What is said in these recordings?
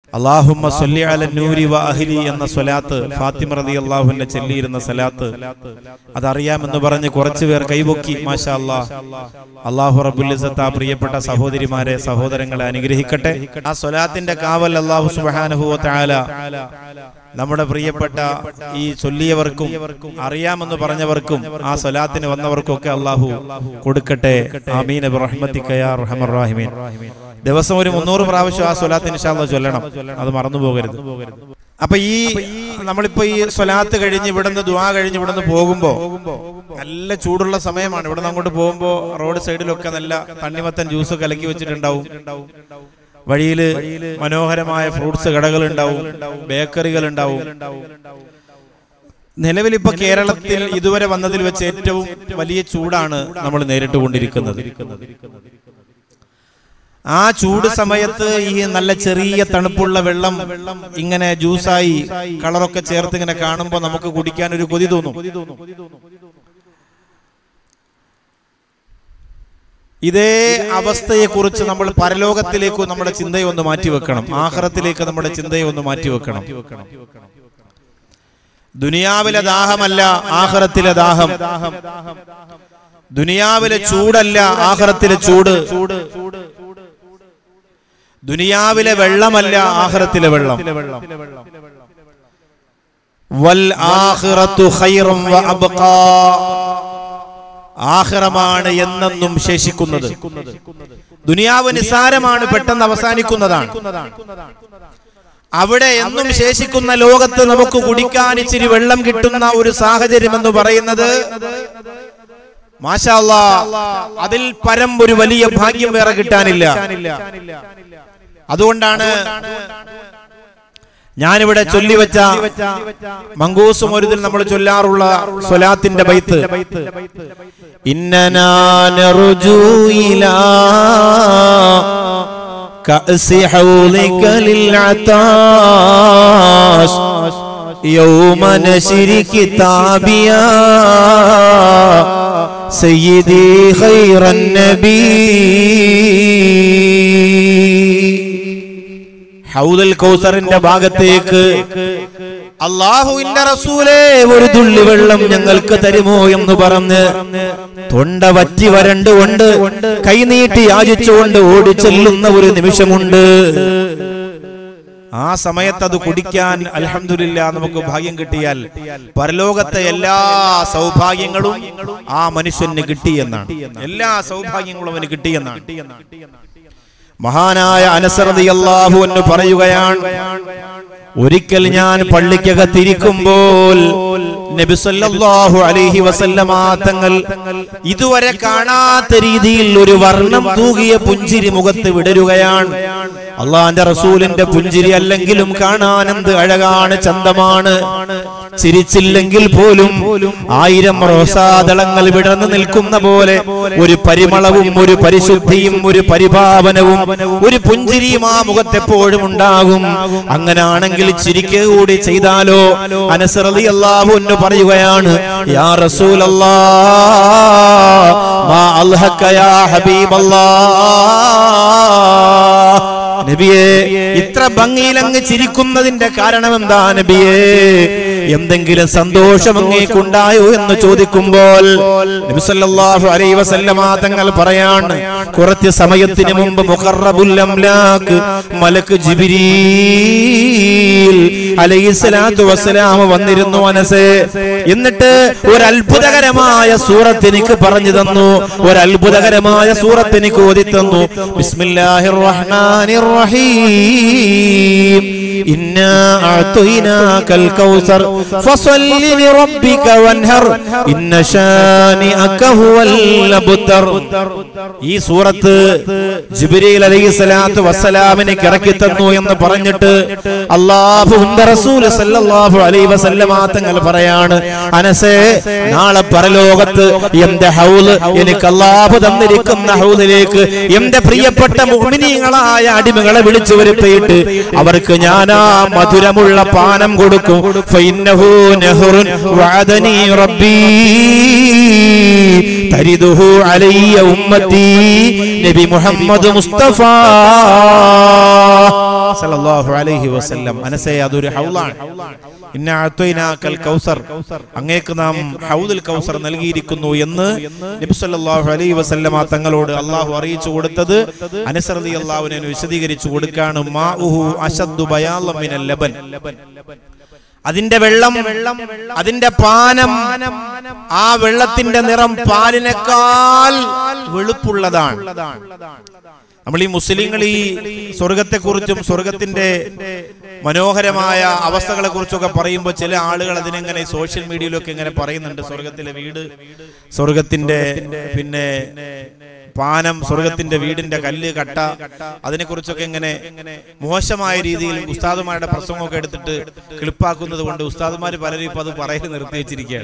അള്ളാഹുമ്മ സല്ലി അല നൂരി വ അഹ്ലി എന്ന സ്വലാത്ത് ഫാത്തിമ റതി അള്ളാഹുവിന്റെ ചെല്ലിയിരുന്ന സ്വലാത്ത് അതറിയാമെന്ന് പറഞ്ഞ് കുറച്ചു പേർ കൈപൊക്കി മാഷാ അല്ലാ അള്ളാഹു റബുല്ലിസത്ത് ആ പ്രിയപ്പെട്ട സഹോദരിമാരെ സഹോദരങ്ങളെ അനുഗ്രഹിക്കട്ടെ ആ സ്വലാത്തിന്റെ കാവൽ അള്ളാഹു സുബാനുഭവ താല നമ്മുടെ പ്രിയപ്പെട്ട ഈ ചൊല്ലിയവർക്കും അറിയാമെന്ന് പറഞ്ഞവർക്കും ആ സ്വലാത്തിന് വന്നവർക്കും ഒക്കെ അള്ളാഹു കൊടുക്കട്ടെ ആമീൻ റഹ്മത്തിക്കയാ റഹ്മർ റാഹിമീൻ ദിവസം ഒരു മുന്നൂറ് പ്രാവശ്യം ആ സ്വലാത്ത് ഇൻഷാല്ല ചൊല്ലണം അത് മറന്നു പോകരുത് അപ്പൊ ഈ നമ്മളിപ്പോ ഈ സ്വലാത്ത് കഴിഞ്ഞ് ഇവിടുന്ന് ദുആ കഴിഞ്ഞ് ഇവിടുന്ന് പോകുമ്പോ നല്ല ചൂടുള്ള സമയമാണ് ഇവിടുന്ന് അങ്ങോട്ട് പോകുമ്പോ റോഡ് സൈഡിലൊക്കെ നല്ല തണ്ണിമത്തൻ ജ്യൂസ് കലക്കി വെച്ചിട്ടുണ്ടാവും വഴിയിൽ മനോഹരമായ ഫ്രൂട്ട്സ് കടകൾ ഉണ്ടാവും ബേക്കറികൾ ഉണ്ടാവും നിലവിൽ ഇപ്പൊ കേരളത്തിൽ ഇതുവരെ വന്നതിൽ വെച്ച് ഏറ്റവും വലിയ ചൂടാണ് നമ്മൾ നേരിട്ടുകൊണ്ടിരിക്കുന്നത് ആ ചൂട് സമയത്ത് ഈ നല്ല ചെറിയ തണുപ്പുള്ള വെള്ളം ഇങ്ങനെ ജ്യൂസായി കളറൊക്കെ ചേർത്ത് ഇങ്ങനെ കാണുമ്പോൾ നമുക്ക് കുടിക്കാൻ ഒരു കൊതി തോന്നും ഇതേ അവസ്ഥയെ കുറിച്ച് നമ്മൾ പരലോകത്തിലേക്ക് നമ്മുടെ ചിന്തയെ ഒന്ന് മാറ്റിവെക്കണം ആഹ്റത്തിലേക്ക് നമ്മുടെ ചിന്തയെ ഒന്ന് മാറ്റിവെക്കണം ദുനിയാവിലെ ദാഹമല്ല ആഹ്റത്തിലെ ദാഹം ദുനിയാവിലെ ചൂടല്ല ആഹ്റത്തിലെ ചൂട് ദുനിയാവിലെ വെള്ളമല്ല ആഹ്റത്തിലെ വെള്ളം വൽ ആഖിറത്തു ഖൈറും വ അബ്ഖാ ആഹ്റമാണ് എന്നെന്നും ശേഷിക്കുന്നത് ദുനിയാവ് നിസാരമാണ് പെട്ടെന്ന് അവസാനിക്കുന്നതാണ് അവിടെ എന്നും ശേഷിക്കുന്ന ലോകത്ത് നമുക്ക് കുടിക്കാൻ ഇച്ചിരി വെള്ളം കിട്ടുന്ന ഒരു സാഹചര്യം എന്ന് പറയുന്നത് മാഷാല്ലാ അതിൽ പരം ഒരു വലിയ ഭാഗ്യം വേറെ കിട്ടാനില്ല അതുകൊണ്ടാണ് ഞാനിവിടെ ചൊല്ലിവെച്ച മങ്കൂസും ഒരുതിൽ നമ്മൾ ചൊല്ലാറുള്ള സ്വലാത്തിന്റെ ബൈത്ത് ഇന്നനാനറുജൂയിലാ كأس حوضك للعطاش يوم نشر كتابيا سيدي خير النبي ഹൗദൽ കൗസറിന്റെ ഭാഗത്തേക്ക് അള്ളാഹുവിന്റെ റസൂലേ ഒരു തുള്ളി വെള്ളം ഞങ്ങൾക്ക് തരുമോ എന്ന് പറഞ്ഞ് തൊണ്ട വറ്റി വരണ്ടുകൊണ്ട് കൈനീട്ടി യാചിച്ചുകൊണ്ട് ഓടിച്ചെല്ലുന്ന ഒരു നിമിഷമുണ്ട് ആ സമയത്ത് അത് കുടിക്കാൻ അലഹമില്ല നമുക്ക് ഭാഗ്യം കിട്ടിയാൽ പരലോകത്തെ എല്ലാ സൗഭാഗ്യങ്ങളും ആ മനുഷ്യന് കിട്ടിയെന്നാണ് എല്ലാ സൗഭാഗ്യങ്ങളും അവന് കിട്ടിയെന്നാണ് മഹാനായ അനസറതി അള്ളാഹു എന്ന് പറയുകയാണ് ഒരിക്കൽ ഞാൻ പള്ളിക്കകത്തിരിക്കുമ്പോൾ നബി സല്ലല്ലാഹു അലൈഹി വസല്ലമ തങ്ങൾ ഇതുവരെ കാണാത്ത രീതിയിൽ ഒരു വർണ്ണം തൂകിയ പുഞ്ചിരി മുഖത്ത് വിടരുകയാണ് അള്ളാന്റെ റസൂലിന്റെ പുഞ്ചിരി അല്ലെങ്കിലും കാണാൻ എന്ത് അഴകാണ് ചന്തമാണ് ചിരിച്ചില്ലെങ്കിൽ പോലും ആയിരം റോസാദളങ്ങൾ വിടർന്നു നിൽക്കുന്ന പോലെ ഒരു പരിമളവും ഒരു പരിശുദ്ധിയും ഒരു പരിഭാവനവും ഒരു പുഞ്ചിരിയും ആ മുഖത്തെപ്പോഴും ഉണ്ടാകും അങ്ങനാണെങ്കിൽ ചിരിക്കുക കൂടി ചെയ്താലോ അനസറലി അള്ളാഹു എന്ന് പറയുകയാണ് യാ റസൂലല്ലാ മാ അൽഹക യാ ഹബീബല്ലാ നബിയെ ഇത്ര ഭംഗിയിൽ അങ്ങ് ചിരിക്കുന്നതിന്റെ കാരണം എന്താ നബിയെ എന്തെങ്കിലും സന്തോഷം അങ്ങേക്കുണ്ടായോ എന്ന് ചോദിക്കുമ്പോൾ നബി സല്ലല്ലാഹു അലൈഹി വസല്ലമ തങ്ങൾ പറയാണ് കുറച്ച് സമയത്തിന് മുമ്പ് മുഖറബുൽ അംലാക്ക് മലക്ക് ജിബ്രീൽ അലൈഹിസ്സലാത്തു വസ്സലാം വന്നിരുന്നു മനസ്സേ എന്നിട്ട് ഒരു അത്ഭുതകരമായ സൂറത്ത് എനിക്ക് പറഞ്ഞു തന്നു ഒരു അത്ഭുതകരമായ സൂറത്ത് എനിക്ക് ഓതി തന്നു ബിസ്മില്ലാഹിർ റഹ്മാനിർ റഹീം ഇന്നാ അഅ്തൈനാകൽ കൗസർ ഫസല്ലി ലിറബ്ബിക വൻഹർ ഇന്ന ശാനിഅക ഹുവൽ അബ്തർ ഈ സൂറത്ത് ജിബ്രീൽ അലൈഹിസ്സലാത്തു വസ്സലാമിനെ ഇറക്കി തന്നു എന്ന് പറഞ്ഞിട്ട് അല്ലാഹുവിന്റെ റസൂൽ സല്ലല്ലാഹു അലൈഹി വസല്ലമ തങ്ങൾ പറയാണ് അനസേ നാളെ പരലോകത്ത് എന്റെ ഹൗല് എനിക്ക് അല്ലാഹു തന്നിരിക്കുന്ന ഹൗലിലേക്ക് എന്റെ പ്രിയപ്പെട്ട മുഅ്മിനീങ്ങളായ അടിമകളെ വിളിച്ചു വരുത്തിയിട്ട് അവർക്ക് ഞാൻ ആ മധുരമുള്ള പാനം കൊടുക്കും ഫഇന്നഹു നഹ്റുൻ വഅദനി റബ്ബി തരിദുഹു അലയ്യ ഉമ്മത്തി നബി മുഹമ്മദ് മുസ്തഫ സല്ലല്ലാഹു അലൈഹി വസല്ലം മനസ്സേ അതൊരു ഹൗലാണ് ഇന്ന അഅ്തൈനാക്കൽ കൗസർ അങ്ങേക്ക് നാം ഹൗദുൽ കൗസർ നൽകിയിരിക്കുന്നു എന്ന് നബി സല്ലല്ലാഹു അലൈഹി വസല്ലമ തങ്ങളോട് അള്ളാഹു അറിയിച്ചു കൊടുത്തത് അനസ് റളിയല്ലാഹുവിനെ വിശദീകരിച്ചു കൊടുക്കാണ് മാഉഹു അശദ്ദു ബയാളം മിനൽ ലബൻ അതിന്റെ വെള്ളം അതിന്റെ പാനം ആ വെള്ളത്തിന്റെ നിറം പാലിനേക്കാൾ വെളുപ്പുള്ളതാണ് നമ്മൾ ഈ മുസ്ലിങ്ങൾ ഈ സ്വർഗത്തെക്കുറിച്ചും സ്വർഗത്തിന്റെ മനോഹരമായ അവസ്ഥകളെ കുറിച്ചൊക്കെ പറയുമ്പോൾ ചില ആളുകൾ അതിനെങ്ങനെ സോഷ്യൽ മീഡിയയിലൊക്കെ ഇങ്ങനെ പറയുന്നുണ്ട് സ്വർഗത്തിലെ വീട് സ്വർഗത്തിന്റെ പിന്നെ പാനം സ്വർഗത്തിന്റെ വീടിന്റെ കല്ല് കട്ട അതിനെക്കുറിച്ചൊക്കെ ഇങ്ങനെ മോശമായ രീതിയിൽ ഉസ്താദുമാരുടെ പ്രസംഗമൊക്കെ എടുത്തിട്ട് ക്ലിപ്പാക്കുന്നത് കൊണ്ട് ഉസ്താദുമാർ പലരും ഇപ്പൊ അത് പറയൽ നിർത്തി വെച്ചിരിക്കുകയാണ്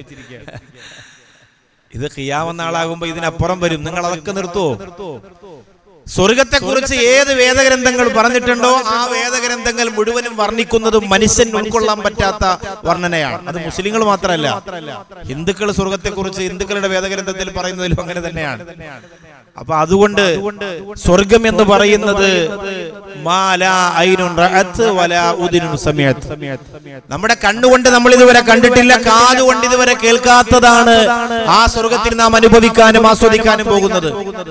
ഇത് ഖിയാമെന്ന ആളാകുമ്പോ ഇതിനപ്പുറം വരും നിങ്ങൾ അതൊക്കെ നിർത്തുവോ സ്വർഗത്തെ കുറിച്ച് ഏത് വേദഗ്രന്ഥങ്ങൾ പറഞ്ഞിട്ടുണ്ടോ ആ വേദഗ്രന്ഥങ്ങൾ മുഴുവനും വർണ്ണിക്കുന്നതും മനുഷ്യൻ ഉൾക്കൊള്ളാൻ പറ്റാത്ത വർണ്ണനയാണ് അത് മുസ്ലിങ്ങൾ മാത്രമല്ല ഹിന്ദുക്കൾ സ്വർഗത്തെ കുറിച്ച് ഹിന്ദുക്കളുടെ വേദഗ്രന്ഥത്തിൽ പറയുന്നതിലും അങ്ങനെ തന്നെയാണ് അപ്പൊ അതുകൊണ്ട് സ്വർഗം എന്ന് പറയുന്നത് മാ ലാ ഐനുൻ റഅത്ത് വലാ ഉദിനുൻ സമീഅത്ത്. നമ്മുടെ കണ്ണുകൊണ്ട് നമ്മൾ ഇതുവരെ കണ്ടിട്ടില്ല കാതുകൊണ്ട് ഇതുവരെ കേൾക്കാത്തതാണ് ആ സ്വർഗത്തിൽ നാം അനുഭവിക്കാനും ആസ്വദിക്കാനും പോകുന്നത്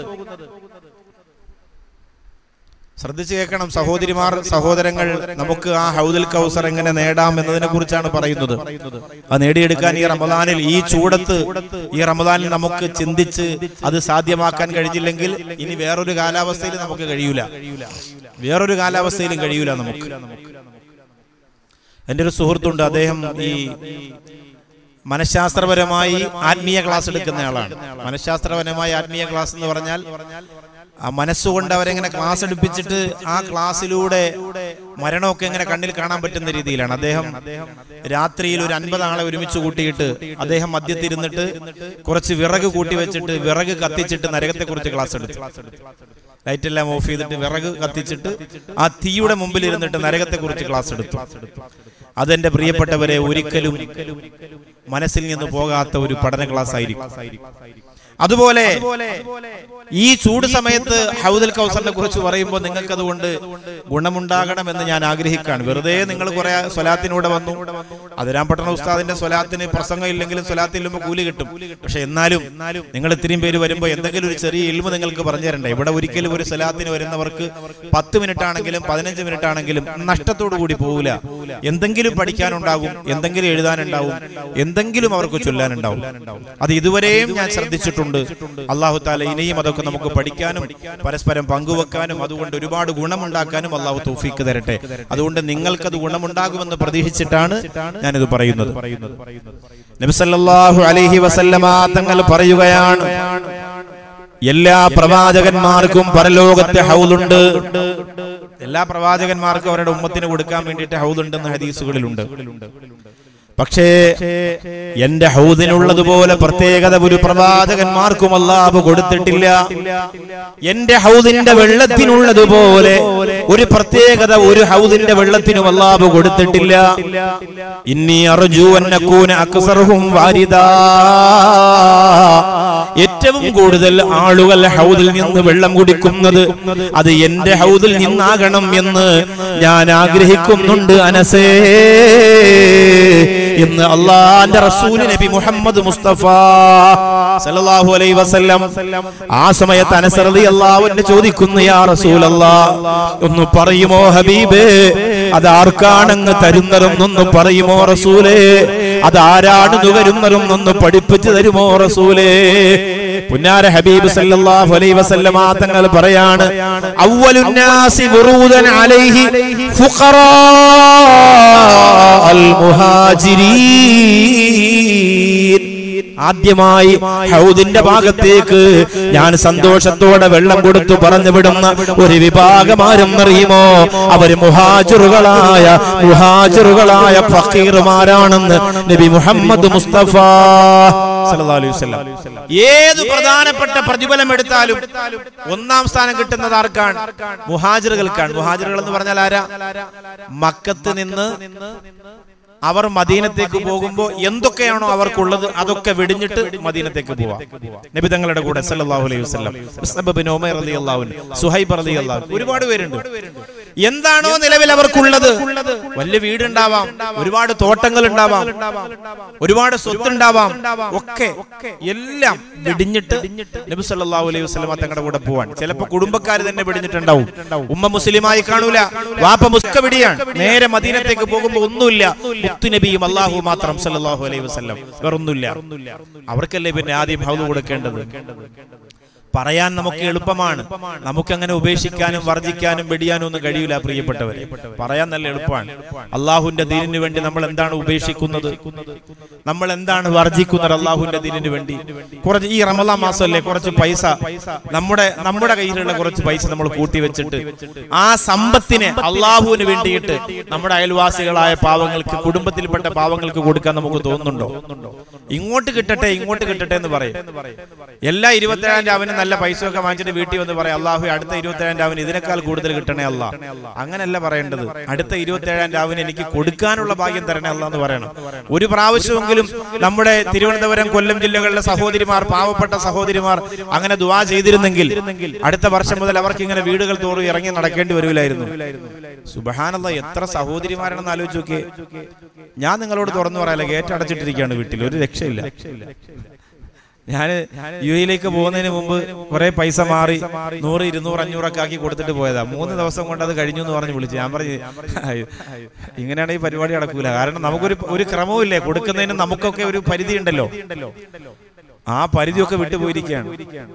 ശ്രദ്ധിച്ചു കേൾക്കണം സഹോദരിമാർ സഹോദരങ്ങൾ നമുക്ക് ആ ഹൗദുൽ കൗസർ എങ്ങനെ നേടാം എന്നതിനെ കുറിച്ചാണ് പറയുന്നത് അത് നേടിയെടുക്കാൻ ഈ റമദാനിൽ ഈ ചൂടത്ത് ഈ റമദാനിൽ നമുക്ക് ചിന്തിച്ച് അത് സാധ്യമാക്കാൻ കഴിഞ്ഞില്ലെങ്കിൽ ഇനി വേറൊരു കാലാവസ്ഥയിൽ നമുക്ക് കഴിയൂല വേറൊരു കാലാവസ്ഥയിലും കഴിയൂല നമുക്ക് എൻ്റെ ഒരു സുഹൃത്തുണ്ട് അദ്ദേഹം ഈ മനഃശാസ്ത്രപരമായി ആത്മീയ ക്ലാസ് എടുക്കുന്ന ആളാണ് മനഃശാസ്ത്രപരമായി ആത്മീയ ക്ലാസ് എന്ന് പറഞ്ഞാൽ ആ മനസ്സുകൊണ്ട് അവരെങ്ങനെ ക്ലാസ് എടുപ്പിച്ചിട്ട് ആ ക്ലാസ്സിലൂടെ മരണമൊക്കെ എങ്ങനെ കണ്ണിൽ കാണാൻ പറ്റുന്ന രീതിയിലാണ് അദ്ദേഹം രാത്രിയിൽ ഒരു അൻപത് ആളെ ഒരുമിച്ച് കൂട്ടിയിട്ട് അദ്ദേഹം മദ്യത്തിരുന്നിട്ട് കുറച്ച് വിറക് കൂട്ടി വെച്ചിട്ട് വിറക് കത്തിച്ചിട്ട് നരകത്തെ കുറിച്ച് ക്ലാസ് എടുത്തു ലൈറ്റ് എല്ലാം ഓഫ് ചെയ്തിട്ട് വിറക് കത്തിച്ചിട്ട് ആ തീയുടെ മുമ്പിൽ ഇരുന്നിട്ട് നരകത്തെ കുറിച്ച് ക്ലാസ് എടുത്തു അതെന്റെ പ്രിയപ്പെട്ടവരെ ഒരിക്കലും മനസ്സിൽ നിന്ന് പോകാത്ത ഒരു പഠന ക്ലാസ് ആയിരിക്കും അതുപോലെ ഈ ചൂട് സമയത്ത് ഹൗദൽ കൗസറിനെ കുറിച്ച് പറയുമ്പോൾ നിങ്ങൾക്ക് അതുകൊണ്ട് ഗുണമുണ്ടാകണമെന്ന് ഞാൻ ആഗ്രഹിക്കുകയാണ് വെറുതെ നിങ്ങൾ കുറെ സ്വലാത്തിനൂടെ വന്നു അതിരാം പട്ടണ ഉസ്താദിന്റെ സ്വലാത്തിന് പ്രസംഗം ഇല്ലെങ്കിലും സ്വലാത്തിൽ ഇല്ലുമ്പോൾ കൂലി കിട്ടും പക്ഷെ എന്നാലും നിങ്ങൾ ഇത്രയും പേര് വരുമ്പോൾ എന്തെങ്കിലും ഒരു ചെറിയ ഇൽമ നിങ്ങൾക്ക് പറഞ്ഞു തരണ്ടേ ഇവിടെ ഒരിക്കലും ഒരു സ്വലാത്തിന് വരുന്നവർക്ക് പത്ത് മിനിറ്റ് ആണെങ്കിലും പതിനഞ്ച് മിനിറ്റ് ആണെങ്കിലും നഷ്ടത്തോടു കൂടി പോകില്ല എന്തെങ്കിലും പഠിക്കാനുണ്ടാകും എന്തെങ്കിലും എഴുതാനുണ്ടാവും എന്തെങ്കിലും അവർക്ക് ചൊല്ലാനുണ്ടാവും അത് ഇതുവരെയും ഞാൻ ശ്രദ്ധിച്ചിട്ടുണ്ട് അള്ളാഹു താല ഇനിയും അതൊക്കെ നമുക്ക് പഠിക്കാനും പരസ്പരം പങ്കുവെക്കാനും അതുകൊണ്ട് ഒരുപാട് ഗുണമുണ്ടാക്കാനും അള്ളാഹു തൗഫീക്ക് തരട്ടെ അതുകൊണ്ട് നിങ്ങൾക്കത് ഗുണമുണ്ടാകുമെന്ന് പ്രതീക്ഷിച്ചിട്ടാണ് ഞാനിത് പറയുന്നത് നബിസല്ലാഹു അലൈഹി വസല്ലമ തങ്ങൾ പറയുകയാണ് എല്ലാ പ്രവാചകന്മാർക്കും പരലോകത്തെ ഹൗലുണ്ട് എല്ലാ പ്രവാചകന്മാർക്കും അവരുടെ ഉമ്മത്തിന് കൊടുക്കാൻ വേണ്ടിയിട്ട് ഹൗലുണ്ടെന്ന് ഹദീസുകളിലുണ്ട് പക്ഷേ എന്റെ ഹൗദിനുള്ളതുപോലെ പ്രത്യേകത ഒരു പ്രവാചകന്മാർക്കും അല്ലാഹു കൊടുത്തിട്ടില്ല എന്റെ ഹൗദിന്റെ വെള്ളത്തിനുള്ളതുപോലെ ഒരു പ്രത്യേകത ഒരു ഹൗദിന്റെ വെള്ളത്തിനും അല്ലാഹു കൊടുത്തിട്ടില്ല ഇന്നി അർജു അന്നകൂന അക്സർഹും വാരിദാ ഏറ്റവും കൂടുതൽ ആളുകൾ ഹൗദിൽ നിന്ന് വെള്ളം കുടിക്കുന്നത് അത് എന്റെ ഹൗദിൽ നിന്നാകണം എന്ന് ഞാൻ ആഗ്രഹിക്കുന്നുണ്ട് അനസേ എന്ന് അള്ളാന്റെ റസൂൽ നബി മുഹമ്മദ് മുസ്തഫ സല്ലല്ലാഹു അലൈഹി വസല്ലം ആ സമയത്ത് അനസ് റളിയല്ലാഹു അൻഹു ചോദിക്കുന്നു യാ റസൂലല്ലാ ഒന്ന് പറയുമോ ഹബീബേ അത് ആർക്കാണങ്ങ് തരുന്നതെന്നൊന്ന് പറയുമോ റസൂലേ അത് ആരാണ് നുകരുന്നതും ഒന്ന് പഠിപ്പിച്ചു തരുമോ റസൂലേ പുന്നാര ഹബീബ് സല്ലല്ലാഹു അലൈഹി വസല്ലമ തങ്ങൾ പറയാണ് അവ്വലുന്നാസി വുറൂദൻ അലൈഹി ഫുഖറാ അൽ മുഹാജിരീൻ ആദ്യമായി ഹൗദിന്റെ ഭാഗത്തേക്ക് ഞാൻ സന്തോഷത്തോടെ വെള്ളം കൊടുത്തു പറഞ്ഞു വിടുന്ന ഒരു വിഭാഗം ആരെന്നറിയുമോ അവര് മുഹാജിറുകളായ മുഹാജിറുകളായ ഫക്കീറുമാരാണെന്ന് നബി മുഹമ്മദ് മുസ്തഫ സല്ലല്ലാഹു അലൈഹി വസല്ലം. ഏത് പ്രധാനപ്പെട്ട പ്രതിഫലം എടുത്താലും ഒന്നാം സ്ഥാനം കിട്ടുന്നത് ആർക്കാണ് മുഹാജിറുകൾക്കാണ് മുഹാജിറുകൾ എന്ന് പറഞ്ഞാൽ ആരാ മക്കത്ത് നിന്ന് അവർ മദീനത്തേക്ക് പോകുമ്പോൾ എന്തൊക്കെയാണോ അവർക്കുള്ളത് അതൊക്കെ വെടിഞ്ഞിട്ട് മദീനത്തേക്ക് പോവാം നബി തങ്ങളുടെ കൂടെ സല്ലല്ലാഹു അലൈഹി വസല്ലം മുസ്അബ് ബിൻ ഉമൈർ റളിയല്ലാഹു അൻഹു സുഹൈബ് റളിയല്ലാഹു അൻഹു ഒരുപാട് പേരുണ്ട് എന്താണോ നിലവിൽ അവർക്കുള്ളത് വലിയ വീടുണ്ടാവാം ഒരുപാട് തോട്ടങ്ങൾ ഉണ്ടാവാം ഒരുപാട് സ്വത്തുണ്ടാവാം ഒക്കെ എല്ലാം വെടിഞ്ഞിട്ട് നബി സല്ലല്ലാഹു അലൈഹി വസല്ലം തങ്ങളുടെ കൂടെ പോവാൻ ചിലപ്പോ കുടുംബക്കാർ തന്നെ വെടിഞ്ഞിട്ടുണ്ടാവും ഉമ്മ മുസ്ലിമായി കാണൂല വാപ്പ മുസ്ക വെടിയാണ് നേരെ മദീനത്തേക്ക് പോകുമ്പോ ഒന്നുമില്ല മുത്തുനബിയും അള്ളാഹു മാത്രം സല്ലല്ലാഹു അലൈഹി വസല്ലം വേറൊന്നുമില്ല അവർക്കല്ലേ പിന്നെ ആദ്യം ഹൗദ് കൊടുക്കേണ്ടത് പറയാൻ നമുക്ക് എളുപ്പമാണ് നമുക്ക് അങ്ങനെ ഉപേക്ഷിക്കാനും വർജിക്കാനും വെടിയാനും ഒന്നും കഴിയില്ല പ്രിയപ്പെട്ടവരെ പറയാൻ നല്ല എളുപ്പമാണ് അള്ളാഹുവിന്റെ ദീനിന് വേണ്ടി നമ്മൾ എന്താണ് ഉപേക്ഷിക്കുന്നത് നമ്മൾ എന്താണ് വർജിക്കുന്നത് അള്ളാഹുവിന്റെ ദീനിന് വേണ്ടി കുറച്ച് ഈ റമദാൻ മാസമല്ലേ കുറച്ച് പൈസ നമ്മുടെ നമ്മുടെ കയ്യിലുള്ള കുറച്ച് പൈസ നമ്മൾ കൂട്ടി വെച്ചിട്ട് ആ സമ്പത്തിനെ അള്ളാഹുവിന് വേണ്ടിയിട്ട് നമ്മുടെ അയൽവാസികളായ പാവങ്ങൾക്ക് കുടുംബത്തിൽപ്പെട്ട പാവങ്ങൾക്ക് കൊടുക്കാൻ നമുക്ക് തോന്നുന്നുണ്ടോ ഇങ്ങോട്ട് കിട്ടട്ടെ ഇങ്ങോട്ട് കിട്ടട്ടെ എന്ന് പറയും എല്ലാ ഇരുപത്തേഴാം രാവിലെ നല്ല പൈസ ഒക്കെ വാങ്ങിച്ചിട്ട് വീട്ടിൽ വന്ന് പറയാം അള്ളാഹു അടുത്ത ഇരുപത്തേഴാം രാവിന് ഇതിനേക്കാൾ കൂടുതൽ കിട്ടണേ അല്ല അങ്ങനല്ല പറയേണ്ടത് അടുത്ത ഇരുപത്തേഴാം രാവിന് എനിക്ക് കൊടുക്കാനുള്ള ഭാഗ്യം തരണേ അല്ല എന്ന് പറയണം ഒരു പ്രാവശ്യമെങ്കിലും നമ്മുടെ തിരുവനന്തപുരം കൊല്ലം ജില്ലകളിലെ സഹോദരിമാർ പാവപ്പെട്ട സഹോദരിമാർ അങ്ങനെ ദുവാ ചെയ്തിരുന്നെങ്കിൽ അടുത്ത വർഷം മുതൽ അവർക്ക് ഇങ്ങനെ വീടുകൾ തോറും ഇറങ്ങി നടക്കേണ്ടി വരില്ലായിരുന്നു സുബഹാനല്ല എത്ര സഹോദരിമാരാണെന്ന് ആലോചിച്ച് നോക്കിയേ ഞാൻ നിങ്ങളോട് തുറന്നു പറയാലോ ഗേറ്റ് അടച്ചിട്ടിരിക്കുകയാണ് വീട്ടിൽ ഒരു രക്ഷയില്ല ഞാൻ യു എയിലേക്ക് പോകുന്നതിന് മുമ്പ് കുറെ പൈസ മാറി നൂറ് ഇരുന്നൂറ് അഞ്ഞൂറൊക്കെ ആക്കി കൊടുത്തിട്ട് പോയതാ മൂന്ന് ദിവസം കൊണ്ട് അത് കഴിഞ്ഞു എന്ന് പറഞ്ഞ് വിളിച്ചു ഞാൻ പറഞ്ഞു "അയ്യോ, ഇങ്ങനെയാണ് ഈ പരിപാടി നടക്കൂല കാരണം നമുക്കൊരു ഒരു ക്രമവും ഇല്ലേ കൊടുക്കുന്നതിന് നമുക്കൊക്കെ ഒരു പരിധി ഉണ്ടല്ലോ ആ പരിധിയൊക്കെ വിട്ടുപോയിരിക്കുകയാണ്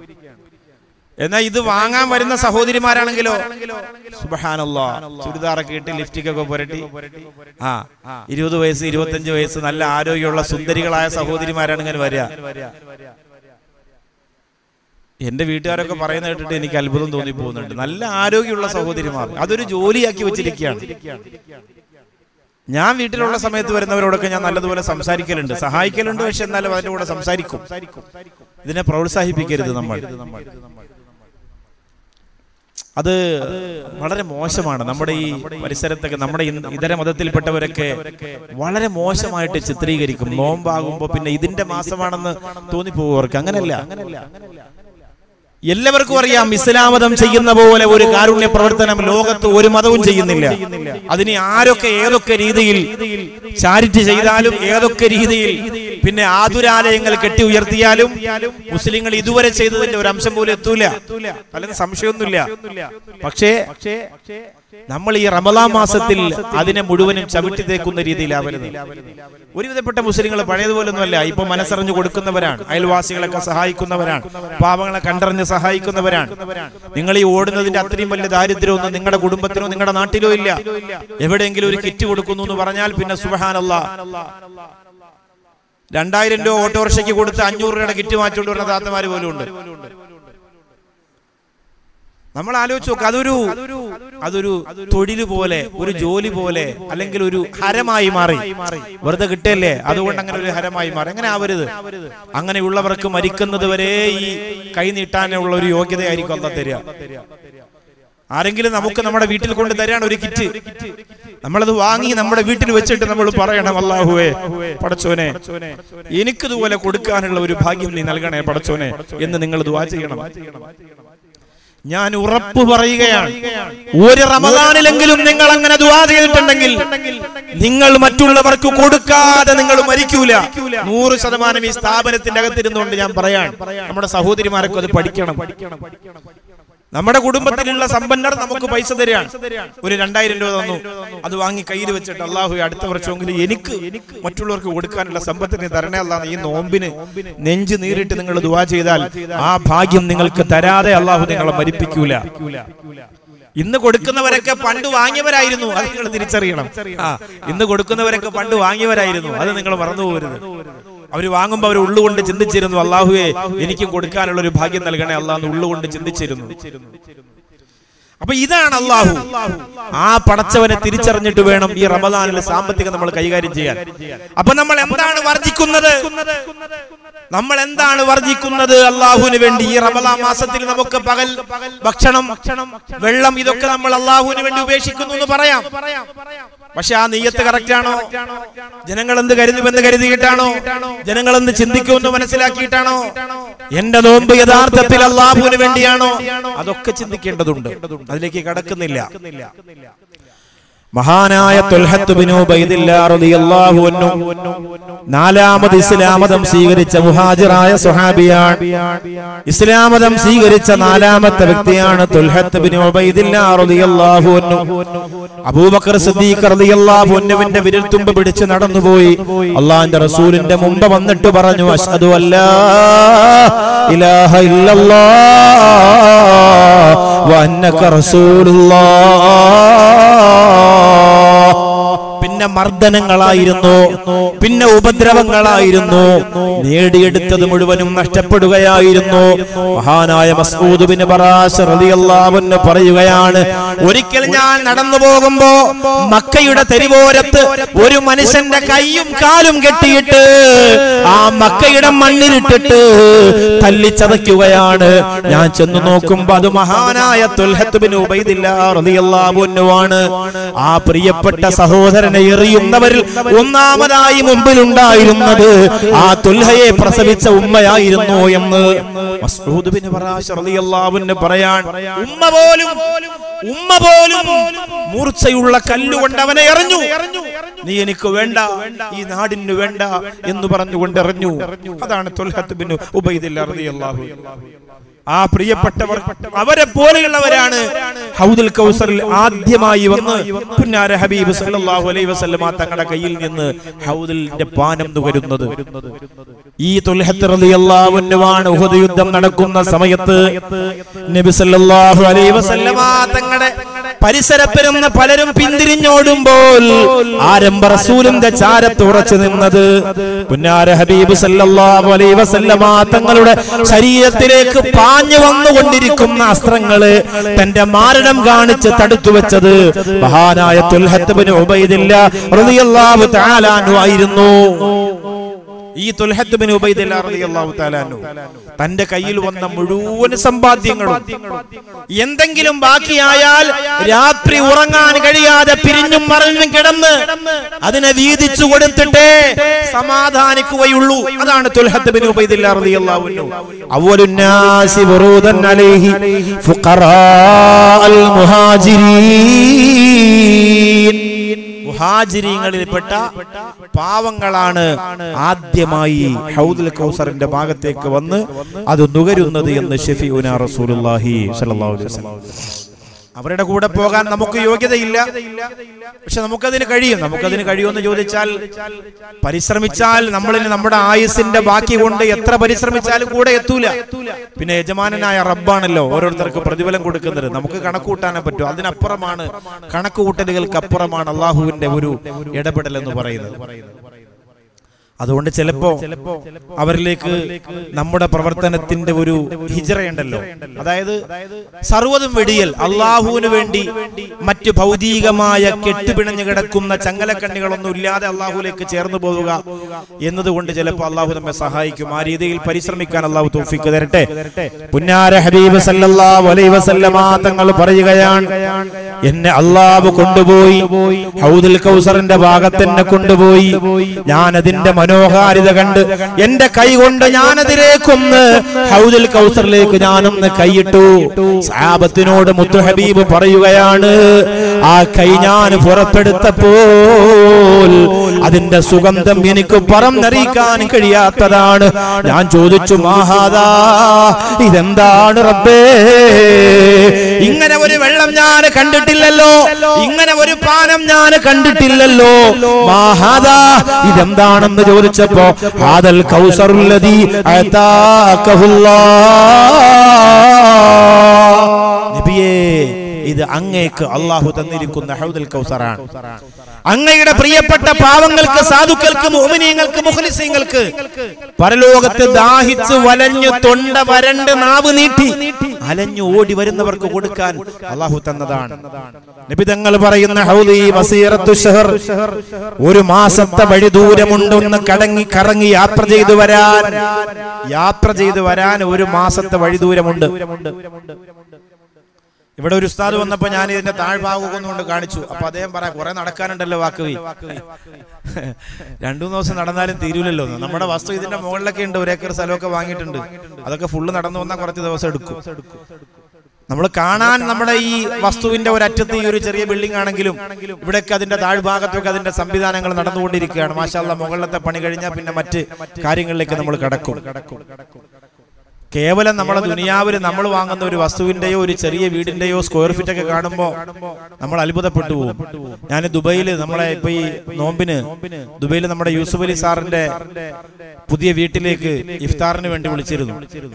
എന്നാൽ ഇത് വാങ്ങാൻ വരുന്ന സഹോദരിമാരാണെങ്കിലോ സുബഹാനല്ലാ ചുരിദാറൊക്കെ ഇട്ട് ലിഫ്റ്റിക് ഒക്കെ പുരട്ടി ആ ഇരുപത് വയസ്സ് ഇരുപത്തഞ്ച് വയസ്സ് നല്ല ആരോഗ്യമുള്ള സുന്ദരികളായ സഹോദരിമാരാണ് ഇങ്ങനെ വരിക എന്റെ വീട്ടുകാരൊക്കെ പറയുന്ന കേട്ടിട്ട് എനിക്ക് അത്ഭുതം തോന്നി പോകുന്നുണ്ട് നല്ല ആരോഗ്യമുള്ള സഹോദരിമാർ അതൊരു ജോലിയാക്കി വെച്ചിരിക്കുകയാണ് ഞാൻ വീട്ടിലുള്ള സമയത്ത് വരുന്നവരോടൊക്കെ ഞാൻ നല്ലതുപോലെ സംസാരിക്കലുണ്ട് സഹായിക്കലുണ്ട് പക്ഷെ എന്നാലും അതിന്റെ കൂടെ സംസാരിക്കും ഇതിനെ പ്രോത്സാഹിപ്പിക്കരുത് നമ്മൾ അത് വളരെ മോശമാണ് നമ്മുടെ ഈ പരിസരത്തൊക്കെ നമ്മുടെ ഇ- ഇതര മതത്തിൽപ്പെട്ടവരൊക്കെ വളരെ മോശമായിട്ട് ചിത്രീകരിക്കും നോമ്പാകുമ്പോ പിന്നെ ഇതിന്റെ മാസമാണെന്ന് തോന്നിപ്പോകും അവർക്ക് അങ്ങനല്ല എല്ലാവർക്കും അറിയാം ഇസ്ലാമതം ചെയ്യുന്ന പോലെ ഒരു കാരുണ്യ പ്രവർത്തനം ലോകത്ത് ഒരു മതവും ചെയ്യുന്നില്ല അതിന് ആരൊക്കെ ഏതൊക്കെ രീതിയിൽ ചാരിറ്റി ചെയ്താലും ഏതൊക്കെ രീതിയിൽ പിന്നെ ആതുരാലയങ്ങൾ കെട്ടി ഉയർത്തിയാലും മുസ്ലിങ്ങൾ ഇതുവരെ ചെയ്തതിന്റെ ഒരു അംശം പോലും എത്തൂല അല്ലെങ്കിൽ സംശയമൊന്നുമില്ല പക്ഷേ നമ്മൾ ഈ റമലാ മാസത്തിൽ അതിനെ മുഴുവനും ചവിട്ടി തേക്കുന്ന രീതിയിലാവരുത് ഒരുവിധപ്പെട്ട മുസ്ലിങ്ങൾ പഴയതുപോലൊന്നുമല്ല ഇപ്പൊ മനസ്സറിഞ്ഞു കൊടുക്കുന്നവരാണ് അയൽവാസികളൊക്കെ സഹായിക്കുന്നവരാണ് പാവങ്ങളെ കണ്ടറിഞ്ഞ് സഹായിക്കുന്നവരാണ് നിങ്ങൾ ഈ ഓടുന്നതിന്റെ അത്രയും വലിയ ദാരിദ്ര്യമൊന്നും നിങ്ങളുടെ കുടുംബത്തിനോ നിങ്ങളുടെ നാട്ടിലോ ഇല്ല എവിടെയെങ്കിലും ഒരു കിറ്റ് കൊടുക്കുന്നു എന്ന് പറഞ്ഞാൽ പിന്നെ സുബഹാനല്ല രണ്ടായിരം രൂപ ഓട്ടോറിക്ഷയ്ക്ക് കൊടുത്ത് അഞ്ഞൂറ് രൂപയുടെ കിറ്റ് മാറ്റിക്കൊണ്ട് വരുന്ന താത്തമാര് പോലും ഉണ്ട് നമ്മൾ ആലോചിച്ച് നോക്ക് അതൊരു അതൊരു തൊഴിൽ പോലെ ഒരു ജോലി പോലെ അല്ലെങ്കിൽ ഒരു ഹരമായി മാറി വെറുതെ കിട്ടല്ലേ അതുകൊണ്ട് അങ്ങനെ ഒരു ഹരമായി മാറി അങ്ങനെ ആവരുത് അങ്ങനെയുള്ളവർക്ക് മരിക്കുന്നത് വരെ ഈ കൈ നീട്ടാനുള്ള ഒരു യോഗ്യതയായിരിക്കും അല്ല തരിക ആരെങ്കിലും നമുക്ക് നമ്മുടെ വീട്ടിൽ കൊണ്ട് തരാണ് ഒരു കിറ്റ് നമ്മളത് വാങ്ങി നമ്മുടെ വീട്ടിൽ വെച്ചിട്ട് നമ്മൾ പറയണം അല്ലാഹുവേ പടച്ചോനെ എനിക്കിതുപോലെ കൊടുക്കാനുള്ള ഒരു ഭാഗ്യം നീ നൽകണേ പടച്ചോനെ എന്ന് നിങ്ങൾ ദുവാ ചെയ്യണം ഞാൻ ഉറപ്പ് പറയുകയാണ് ഒരു റമദാനിലെങ്കിലും നിങ്ങൾ അങ്ങനെ ദുവാ ചെയ്തിട്ടുണ്ടെങ്കിൽ നിങ്ങൾ മറ്റുള്ളവർക്ക് കൊടുക്കാതെ നിങ്ങൾ മരിക്കൂല നൂറ് ശതമാനം ഈ സ്ഥാപനത്തിന്റെ അകത്തിരുന്നുകൊണ്ട് ഞാൻ പറയാൻ നമ്മുടെ സഹോദരിമാരൊക്കെ അത് പഠിക്കണം നമ്മുടെ കുടുംബത്തിലുള്ള സമ്പന്നർ നമുക്ക് പൈസ തരികയാണ് ഒരു രണ്ടായിരം രൂപ തന്നു അത് വാങ്ങി കയ്യിൽ വെച്ചിട്ട് അള്ളാഹു അടുത്ത വർഷമെങ്കിലും എനിക്ക് മറ്റുള്ളവർക്ക് കൊടുക്കാനുള്ള സമ്പത്തിന് തരണേ അല്ലാന്ന് ഈ നോമ്പിന് നെഞ്ച് നീറിട്ട് നിങ്ങൾ ദുവാ ചെയ്താൽ ആ ഭാഗ്യം നിങ്ങൾക്ക് തരാതെ അള്ളാഹു നിങ്ങളെ മരിപ്പിക്കൂല ഇന്ന് കൊടുക്കുന്നവരൊക്കെ പണ്ട് വാങ്ങിയവരായിരുന്നു അത് നിങ്ങൾ തിരിച്ചറിയണം ആ ഇന്ന് കൊടുക്കുന്നവരൊക്കെ പണ്ട് വാങ്ങിയവരായിരുന്നു അത് നിങ്ങൾ മറന്നു പോകരുത് അവർ വാങ്ങുമ്പോൾ അവർ ഉള്ളുകൊണ്ട് ചിന്തിച്ചിരുന്നു അള്ളാഹുവേ എനിക്കും കൊടുക്കാനുള്ള ഒരു ഭാഗ്യം നൽകണേ അള്ളാഹ് ഉള്ളുകൊണ്ട് ചിന്തിച്ചിരുന്നു അപ്പൊ ഇതാണ് അള്ളാഹു ആ പടച്ചവനെ തിരിച്ചറിഞ്ഞിട്ട് വേണം ഈ റമദാനിലെ സാമ്പത്തികം നമ്മൾ കൈകാര്യം ചെയ്യാൻ അപ്പൊ നമ്മൾ എന്താണ് വർജിക്കുന്നത് നമ്മൾ എന്താണ് വർജിക്കുന്നത് അള്ളാഹുവിന് വേണ്ടി ഈ റമദാൻ മാസത്തിൽ നമുക്ക് പകൽ ഭക്ഷണം വെള്ളം ഇതൊക്കെ നമ്മൾ അള്ളാഹുവിന് വേണ്ടി ഉപേക്ഷിക്കുന്നു എന്ന് പറയാം പക്ഷെ ആ നെയ്യത്ത് കറക്റ്റ് ആണോ ജനങ്ങൾ എന്ത് കരുതുമെന്ന് കരുതിയിട്ടാണോ ജനങ്ങൾ എന്ത് ചിന്തിക്കുമെന്ന് മനസ്സിലാക്കിയിട്ടാണോ എന്റെ നോമ്പ് യഥാർത്ഥത്തിൽ അള്ളാഹുവിന് വേണ്ടിയാണോ അതൊക്കെ ചിന്തിക്കേണ്ടതുണ്ട് അതിലേക്ക് കടക്കുന്നില്ല മഹാനായ തുൽഹത്ത് ബിൻ ഉബൈദില്ലാ റളിയല്ലാഹു അൻഹു നാലാമത് ഇസ്ലാമതം സ്വീകരിച്ച മുഹാജിറായ സ്വഹാബിയാണ് ഇസ്ലാമതം സ്വീകരിച്ച നാലാമത്തെ വ്യക്തിയാണ് തുൽഹത്ത് ബിൻ ഉബൈദില്ലാ റളിയല്ലാഹു അൻഹു അബൂബക്കർ സിദ്ദീഖ് റളിയല്ലാഹു അൻഹുവിന്റെ വിരൽത്തുമ്പ് പിടിച്ച് നടന്നുപോയി അള്ളാഹിന്റെ റസൂലിന്റെ മുമ്പ് വന്നിട്ട് പറഞ്ഞു അഷ്ഹദു അല്ലാ ഇലാഹ ഇല്ലല്ലാഹ് വ അന്നക റസൂലുള്ളാഹ് പിന്നെ മർദ്ദനങ്ങളായിരുന്നു പിന്നെ ഉപദ്രവങ്ങളായിരുന്നു നേടിയെടുത്തത് മുഴുവനും നഷ്ടപ്പെടുകയായിരുന്നു മഹാനായ മസൂദ് ബിൻ ബറാസ് റളിയല്ലാഹു അൻഹു പറയുകയാണ് ഒരിക്കൽ ഞാൻ നടന്നു പോകുമ്പോ മക്കയുടെ തെരുവോരത്ത് ഒരു മനുഷ്യന്റെ കൈയും കാലും കെട്ടിയിട്ട് ആ മക്കയുടെ മണ്ണിലിട്ടിട്ട് തല്ലിച്ചതയ്ക്കുകയാണ് ഞാൻ ചെന്ന് നോക്കുമ്പോ അത് മഹാനായ തുൽഹത്ത് ബിൻ ഉബൈദില്ലാ റളിയല്ലാഹു അൻഹു ആണ് ആ പ്രിയപ്പെട്ട സഹോദരനെ എറിയുന്നവരിൽ ഒന്നാമതായി മുമ്പിലുണ്ടായിരുന്നത് ആ തുൽഹയെ പ്രസവിച്ച ഉമ്മയായിരുന്നു എന്ന് മസ്ഊദ് ബിൻ ബറാസ് റളിയല്ലാഹു അൻഹു പറയാൻ ഉമ്മ പോലും ഉമ്മ പോലും മൂർച്ചയുള്ള കല്ലുകൊണ്ട് അവനെ എറിഞ്ഞു നീ എനിക്ക് വേണ്ട ഈ നാടിന് വേണ്ട എന്ന് പറഞ്ഞുകൊണ്ട് എറിഞ്ഞു അതാണ് തുൽഹത്ത് ബിൻ ഉബൈദില്ലാ റളിയല്ലാഹു ആ പ്രിയപ്പെട്ടവർ അവരെ പോലെയുള്ളവരാണ് ഹൗദുൽ കൗസറിൽ ആദ്യമായി വന്ന് പുന്നാര ഹബീബ് സല്ലല്ലാഹു അലൈഹി വസല്ലമ തങ്ങളുടെ കയ്യിൽ നിന്ന് ഹൗദിന്റെ പാനം നുകരുന്നത് ഈ തുൽഹത്ത് റളിയല്ലാഹു അൻഹുവാണ് ഉഹദ് യുദ്ധം നടക്കുന്ന സമയത്ത് നബി സല്ലല്ലാഹു അലൈഹി വസല്ലമ തങ്ങളുടെ പരിസരപ്പിരുന്ന് പലരും പിന്തിരിഞ്ഞോടുമ്പോൾ ആരംഭ റസൂലിന്റെ ചാരത്ത് ഉറച്ചു നിന്നത് പുന്നാര ഹബീബ് സല്ലല്ലാഹു അലൈഹി വസല്ലമ തങ്ങളുടെ ശരീരത്തിലേക്ക് പാഞ്ഞു വന്നുകൊണ്ടിരിക്കുന്ന അസ്ത്രങ്ങള് തന്റെ മാരണം കാണിച്ച് തടുത്തു വെച്ചത് മഹാനായ തുൽഹത്ത് ബിൻ ഉബൈദില്ല റളിയല്ലാഹു തആല അൻഹു ആയിരുന്നു ഈ തുൽഹത്ത് ബിൻ ഉബൈദില്ല റളിയല്ലാഹു തആല അൻഹു തന്റെ കയ്യിൽ വന്ന മുഴുവൻ സമ്പാദ്യങ്ങളും എന്തെങ്കിലും ബാക്കിയായാൽ രാത്രി ഉറങ്ങാൻ കഴിയാതെ പിരിഞ്ഞും മറിഞ്ഞും കിടന്ന് അതിനെ വീതിച്ചു കൊടുത്തിട്ടേ സമാധാനിക്കുകയുള്ളൂ അതാണ് തുൽഹത്ത് ബിൻ ഉബൈദില്ല റളിയല്ലാഹു അൻഹു അവലുന്നാസി വറൂദൻ അലൈഹി ഫുഖറാ അൽ മുഹാജിരീൻ മുഹാജിരിങ്ങളിൽപ്പെട്ട പാവങ്ങളാണ് ആദ്യമായി ഹൗദുൽ കൗസറിന്റെ ഭാഗത്തേക്ക് വന്ന് അത് നുകരുന്നത് എന്ന് ഷെഫിഉന റസൂലുള്ളാഹി സ്വല്ലല്ലാഹു അലൈഹി വസല്ലം അവരുടെ കൂടെ പോകാൻ നമുക്ക് യോഗ്യതയില്ല പക്ഷെ നമുക്കതിന് കഴിയും നമുക്കതിന് കഴിയുമെന്ന് ചോദിച്ചാൽ പരിശ്രമിച്ചാൽ നമ്മളിൽ നമ്മുടെ ആയുസിന്റെ ബാക്കി കൊണ്ട് എത്ര പരിശ്രമിച്ചാലും കൂടെ എത്തൂല പിന്നെ യജമാനനായ റബ്ബാണല്ലോ ഓരോരുത്തർക്ക് പ്രതിഫലം കൊടുക്കുന്നത് നമുക്ക് കണക്ക് കൂട്ടാനേ പറ്റൂ അതിനപ്പുറമാണ് കണക്ക് കൂട്ടലുകൾക്ക് അപ്പുറമാണ് അള്ളാഹുവിന്റെ ഒരു ഇടപെടൽ എന്ന് പറയുന്നത് അതുകൊണ്ട് ചിലപ്പോ അവരിലേക്ക് നമ്മുടെ പ്രവർത്തനത്തിന്റെ ഒരു ഹിജറയുണ്ടല്ലോ അതായത് സർവ്വതും വെടിയൽ അള്ളാഹുവിന് വേണ്ടി മറ്റ് ഭൗതികമായ കെട്ടുപിണഞ്ഞു കിടക്കുന്ന ചങ്ങലക്കണ്ണികളൊന്നും ഇല്ലാതെ അള്ളാഹുലേക്ക് ചേർന്ന് പോവുക എന്നതുകൊണ്ട് ചിലപ്പോൾ അള്ളാഹു നമ്മെ സഹായിക്കും ആ രീതിയിൽ പരിശ്രമിക്കാൻ അള്ളാഹു തോഫിക്ക് തരട്ടെ പുന്നാര ഹബീബ് സല്ലല്ലാഹു അലൈഹി വസല്ലമ തങ്ങൾ പറയുകയാണ് എന്നെ അള്ളാഹു കൊണ്ടുപോയി ഹൗദുൽ കൗസറിന്റെ ഭാഗത്തെന്നെ കൊണ്ടുപോയി ഞാൻ അതിന്റെ മനോഹാരിത കണ്ട് എന്റെ കൈ കൊണ്ട് ഞാനതിലേക്കൊന്ന് ഹൗദുൽ കൗസറിലേക്ക് ഞാനൊന്ന് കൈയിട്ടു സാബത്തിനോട് മുത്തു ഹബീബ് പറയുകയാണ് ആ കൈ ഞാൻ പുറത്തെടുത്തപ്പോൾ അതിന്റെ സുഗന്ധം എനിക്ക് പറന്നറിയിക്കാൻ കഴിയാത്തതാണ് ഞാൻ ചോദിച്ചു മാഹാദാ ഇതെന്താണ് റബ്ബേ ഇങ്ങനെ ഒരു വെള്ളം ഞാൻ കണ്ടിട്ടില്ലല്ലോ ഇങ്ങനെ ഒരു പാനം ഞാൻ കണ്ടിട്ടില്ലല്ലോ മാഹാദാ ഇതെന്താണെന്ന് ചോദിച്ചപ്പോ ഹാദൽ കൗസറുല്ലദീ അതാക്കഹുല്ലാ നബിയേ ഇത് അങ്ങേക്ക് അള്ളാഹു തന്നിരിക്കുന്ന ഹൗദൽ കൗസറാണ് അങ്ങയുടെ പ്രിയപ്പെട്ട പാവങ്ങൾക്ക് സാധുക്കൾക്ക് മോമിനിയങ്ങൾക്ക് മുഖലിസീങ്ങൾക്ക് പരലോകത്ത് ദാഹിച്ച് വലഞ്ഞു തൊണ്ട വരണ്ട് നാവ് നീട്ടി അലഞ്ഞു ഓടി വരുന്നവർക്ക് കൊടുക്കാൻ അള്ളാഹു തന്നതാണ് നബി തങ്ങൾ പറയുന്ന ഹൗദി വസീറത്തു ഷഹർ ഒരു മാസത്തെ വഴി ദൂരമുണ്ടൊന്ന് കടങ്ങി കറങ്ങി യാത്ര ചെയ്തു വരാൻ യാത്ര ചെയ്തു വരാൻ ഒരു മാസത്തെ വഴി ദൂരമുണ്ട് ഇവിടെ ഒരു ഉസ്താദ് വന്നപ്പോ ഞാൻ ഇതിന്റെ താഴ്ഭാഗം ഒന്നുകൊണ്ട് കാണിച്ചു അപ്പൊ അദ്ദേഹം പറയാം കുറെ നടക്കാനുണ്ടല്ലോ വാക്കുവി രണ്ടു മൂന്ന് ദിവസം നടന്നാലും തീരൂലല്ലോ എന്ന്. നമ്മുടെ വസ്തു ഇതിന്റെ മുകളിലൊക്കെ ഉണ്ട് ഒരു ഏക്കർ സ്ഥലമൊക്കെ വാങ്ങിയിട്ടുണ്ട് അതൊക്കെ ഫുള്ള് നടന്നു വന്നാൽ കുറച്ച് ദിവസം എടുക്കും നമ്മൾ കാണാൻ നമ്മുടെ ഈ വസ്തുവിന്റെ ഒരറ്റത്ത് ഈ ഒരു ചെറിയ ബിൽഡിംഗ് ആണെങ്കിലും ഇവിടെയൊക്കെ അതിന്റെ താഴ്ഭാഗത്തൊക്കെ അതിന്റെ സംവിധാനങ്ങൾ നടന്നുകൊണ്ടിരിക്കുകയാണ് മാഷാല്ല മുകളിലത്തെ പണി കഴിഞ്ഞാൽ പിന്നെ മറ്റ് കാര്യങ്ങളിലേക്ക് നമ്മൾ കടക്കും കേവലം നമ്മളെ ദുനിയാവിൽ നമ്മൾ വാങ്ങുന്ന ഒരു വസ്തുവിന്റെയോ ഒരു ചെറിയ വീടിന്റെയോ സ്ക്വയർ ഫീറ്റ് ഒക്കെ കാണുമ്പോൾ നമ്മൾ അത്ഭുതപ്പെട്ടു പോകും ഞാൻ ദുബൈയിൽ നമ്മളെ ഇപ്പൊ ഈ നോമ്പിന് ദുബൈയിൽ നമ്മുടെ യൂസുഫ് അലി സാറിന്റെ പുതിയ വീട്ടിലേക്ക് ഇഫ്താറിന് വേണ്ടി വിളിച്ചിരുന്നു